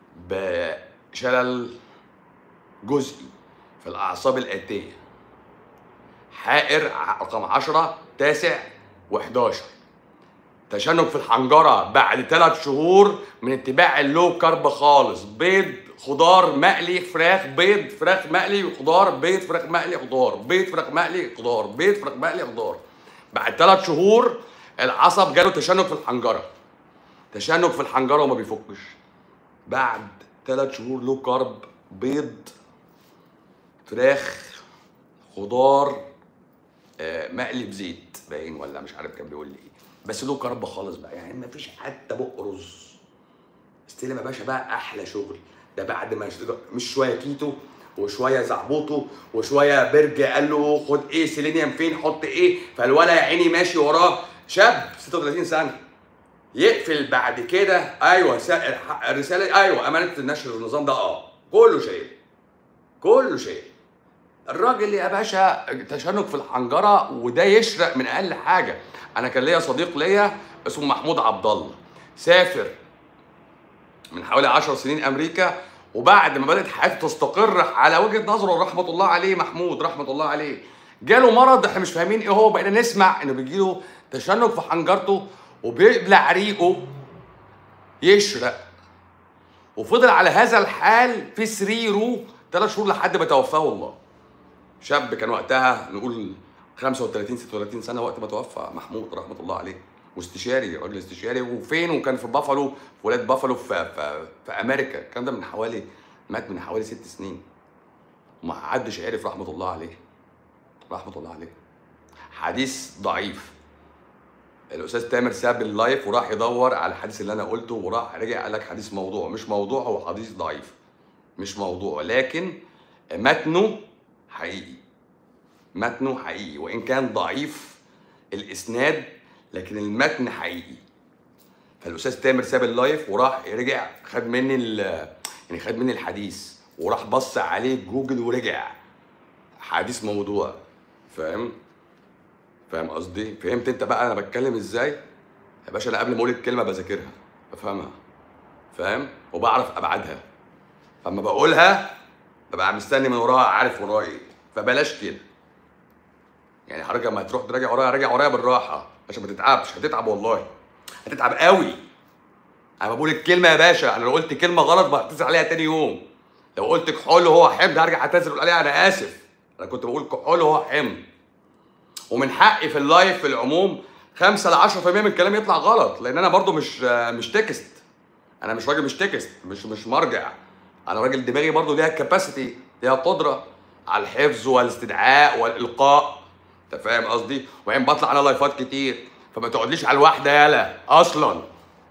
بشلل جزئي في الاعصاب الاتيه حائر ع- رقم 10 تاسع و11 تشنج في الحنجره بعد ثلاث شهور من اتباع اللو كارب خالص بيض خضار مقلي فراخ بيض فراخ مقلي خضار بيض فراخ مقلي خضار بيض فراخ مقلي خضار بيض فراخ مقلي خضار بعد ثلاث شهور العصب جاله تشنج في الحنجره تشنج في الحنجره وما بيفكش بعد ثلاث شهور لو كارب بيض فراخ خضار آه، مقلي بزيت باين ولا مش عارف كان بيقول لي ايه بس له كرب خالص بقى يعني ما فيش حتى بق رز استلم يا باشا بقى احلى شغل ده بعد ما يشت- مش شويه كيتو وشويه زعبوطه وشويه برج قال له خد ايه سيلينيوم فين حط ايه فالولا يا عيني ماشي وراه شاب 36 سنه يقفل بعد كده ايوه سا- الح- الرساله ايوه امانه النشر النظام ده اه كله شايل كله شايل الراجل يا باشا تشنج في الحنجره وده يشرق من اقل حاجه انا كان ليا صديق ليا اسمه محمود عبد الله سافر من حوالي 10 سنين امريكا وبعد ما بدات حياته تستقر على وجهه نظره رحمه الله عليه محمود رحمه الله عليه جاله مرض احنا مش فاهمين ايه هو بقينا نسمع انه بيجيله تشنج في حنجرته وبيبلع ريقه يشرق وفضل على هذا الحال في سريره ثلاث شهور لحد ما توفاه الله شاب كان وقتها نقول 35 36 سنه وقت ما توفى محمود رحمه الله عليه واستشاري راجل استشاري وفين وكان في بافالو في ولايه بافالو في, في, في امريكا الكلام ده من حوالي مات من حوالي ست سنين وما حدش عرف رحمه الله عليه رحمه الله عليه حديث ضعيف الاستاذ تامر ساب اللايف وراح يدور على الحديث اللي انا قلته وراح رجع قال لك حديث موضوع مش موضوع هو حديث ضعيف مش موضوع لكن متنه حقيقي متنه حقيقي وان كان ضعيف الاسناد لكن المتن حقيقي فالاستاذ تامر ساب اللايف وراح رجع خد مني ال- يعني خد مني الحديث وراح بص عليه جوجل ورجع حديث موضوع فاهم فاهم قصدي فهمت انت بقى انا بتكلم ازاي يا باشا انا قبل ما اقول الكلمه بذاكرها بفهمها فاهم وبعرف ابعادها فاما بقولها ببقى مستني من وراها عارف وراها ايه فبلاش كده يعني حضرتك لما تروح تراجع ورايا راجع ورايا بالراحه عشان ما تتعبش هتتعب والله هتتعب قوي انا بقول الكلمه يا باشا انا لو قلت كلمه غلط بعتذر عليها تاني يوم لو قلت كحول وهو حمض هرجع اعتذر اقول عليها انا اسف انا كنت بقول كحول وهو حمض ومن حقي في اللايف في العموم 5 ل 10% من كلامي يطلع غلط لان انا برضو مش مش تكست انا مش راجل مش تكست مش مش مرجع انا راجل دماغي برضو ليها كاباسيتي ليها قدره على الحفظ والاستدعاء والالقاء انت فاهم قصدي وبعدين بطلع انا لايفات كتير فما تقعدليش على الواحده يالا اصلا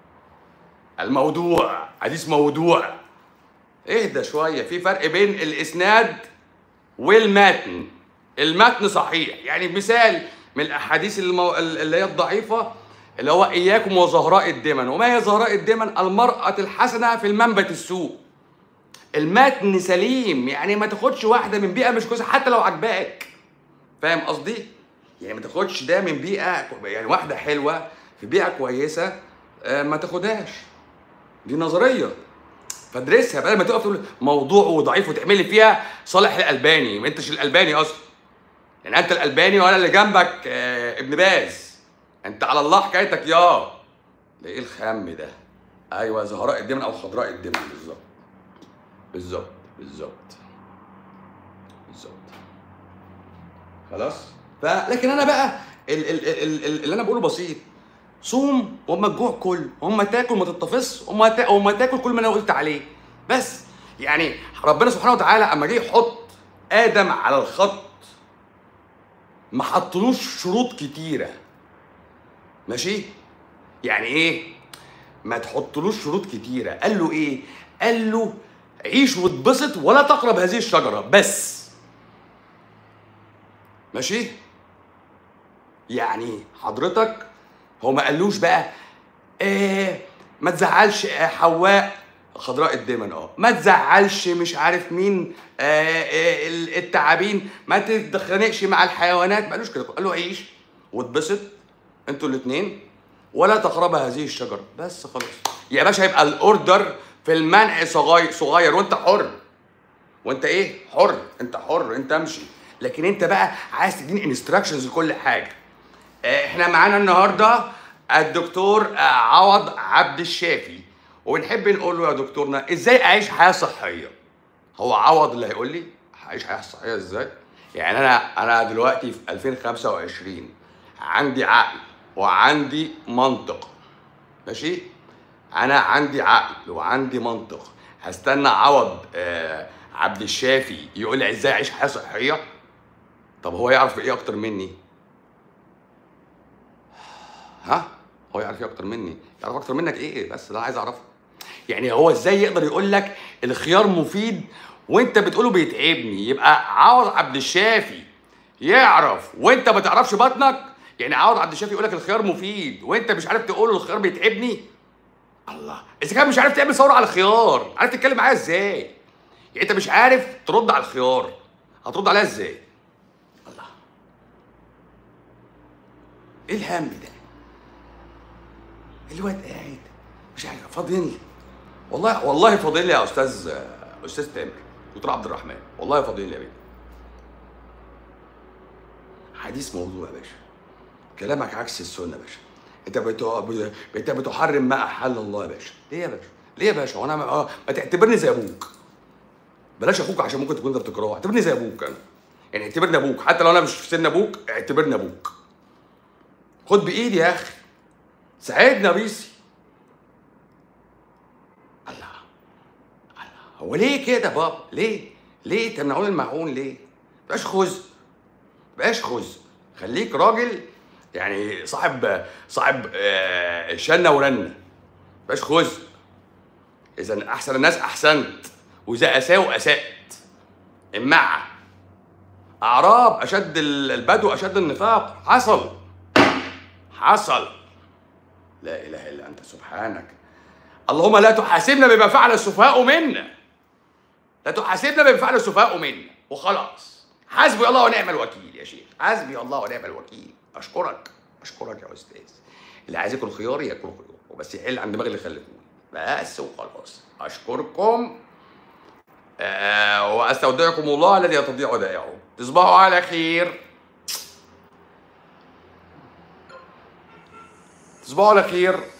الموضوع حديث موضوع اهدى شويه في فرق بين الاسناد والمتن المتن صحيح يعني مثال من الاحاديث المو... اللي هي الضعيفه اللي هو اياكم وزهراء الدمن وما هي زهراء الدمن المراه الحسنه في المنبت السوء المتن سليم يعني ما تاخدش واحده من بيئه مش كويسه حتى لو عجباك فاهم قصدي يعني ما تاخدش ده من بيئه يعني واحده حلوه في بيئه كويسه آه، ما تاخدهاش دي نظريه فادرسها بدل ما تقف تقول موضوع وضعيف وتعمل لي فيها صالح الالباني ما انتش الالباني اصلا يعني انت الالباني وانا اللي جنبك آه، ابن باز انت على الله حكايتك يا ده ايه الخم ده ايوه زهراء الدمن او خضراء الدمن بالظبط بالظبط بالظبط بالظبط خلاص فلكن انا بقى ال- ال- ال- ال- اللي انا بقوله بسيط صوم واما تجوع كل واما تاكل ما تتفص واما تا- واما تاكل كل ما انا قلت عليه بس يعني ربنا سبحانه وتعالى اما جه يحط ادم على الخط ما حطلوش شروط كتيره ماشي يعني ايه ما تحطلوش شروط كتيره قال له ايه قال له عيش واتبسط ولا تقرب هذه الشجره بس ماشي يعني حضرتك هو ما قالوش بقى آه ما تزعلش آه حواء خضراء الدمن اه ما تزعلش مش عارف مين آه آه ال- التعابين ما تتخانقش مع الحيوانات ما قالوش كده قال له عيش واتبسط انتوا الاثنين ولا تقرب هذه الشجره بس خلاص يا باشا يبقى الاوردر في المنع صغير صغير وانت حر وانت ايه حر انت حر انت امشي لكن انت بقى عايز تديني انستراكشنز لكل حاجه آه، احنا معانا النهارده الدكتور آه، عوض عبد الشافي وبنحب نقول له يا دكتورنا ازاي اعيش حياه صحيه هو عوض اللي هيقول لي هعيش حياه صحيه ازاي يعني انا انا دلوقتي في 2025 عندي عقل وعندي منطق ماشي انا عندي عقل وعندي منطق هستنى عوض آه عبد الشافي يقول لي ازاي اعيش حياه صحيه طب هو يعرف ايه اكتر مني ها هو يعرف ايه اكتر مني يعرف اكتر منك ايه بس ده أنا عايز اعرفه يعني هو ازاي يقدر يقول لك الخيار مفيد وانت بتقوله بيتعبني يبقى عوض عبد الشافي يعرف وانت ما تعرفش بطنك يعني عوض عبد الشافي يقول لك الخيار مفيد وانت مش عارف تقول له الخيار بيتعبني الله اذا كان مش عارف تعمل ثوره على الخيار عارف تتكلم معايا ازاي يعني انت مش عارف ترد على الخيار هترد عليها ازاي الله ايه الهم ده الواد قاعد مش عارف فاضيين لي والله والله فاضيين لي يا استاذ استاذ تامر دكتور عبد الرحمن والله فاضيين لي يا بيه حديث موضوع يا باشا كلامك عكس السنه يا باشا انت بتو... بت- انت بتحرم ما احل الله يا باشا ليه يا باشا ليه يا باشا وانا ما, آه، ما تعتبرني زي ابوك بلاش اخوك عشان ممكن تكون انت بتكرهه اعتبرني زي ابوك انا يعني اعتبرني ابوك حتى لو انا مش في سن ابوك اعتبرني ابوك خد بايدي يا اخي ساعدنا بيسي الله الله هو ليه كده بابا ليه ليه تمنعون المعون ليه بقاش خز بقاش خز خليك راجل يعني صاحب صاحب آه، شنه ورنه بقاش خز اذا احسن الناس احسنت واذا اساءوا اسات امع اعراب اشد ال- البدو اشد النفاق حصل حصل لا اله الا انت سبحانك اللهم لا تحاسبنا بما فعل السفهاء منا لا تحاسبنا بما فعل السفهاء منا وخلاص حسبي الله ونعم الوكيل يا شيخ حسبي الله ونعم الوكيل اشكرك اشكرك يا استاذ اللي عايز ياكل خيار ياكل خيار وبس يحل عن دماغ اللي خلفوني بس وخلاص اشكركم آه واستودعكم الله الذي لا تضيع ودائعه تصبحوا على خير تصبحوا على خير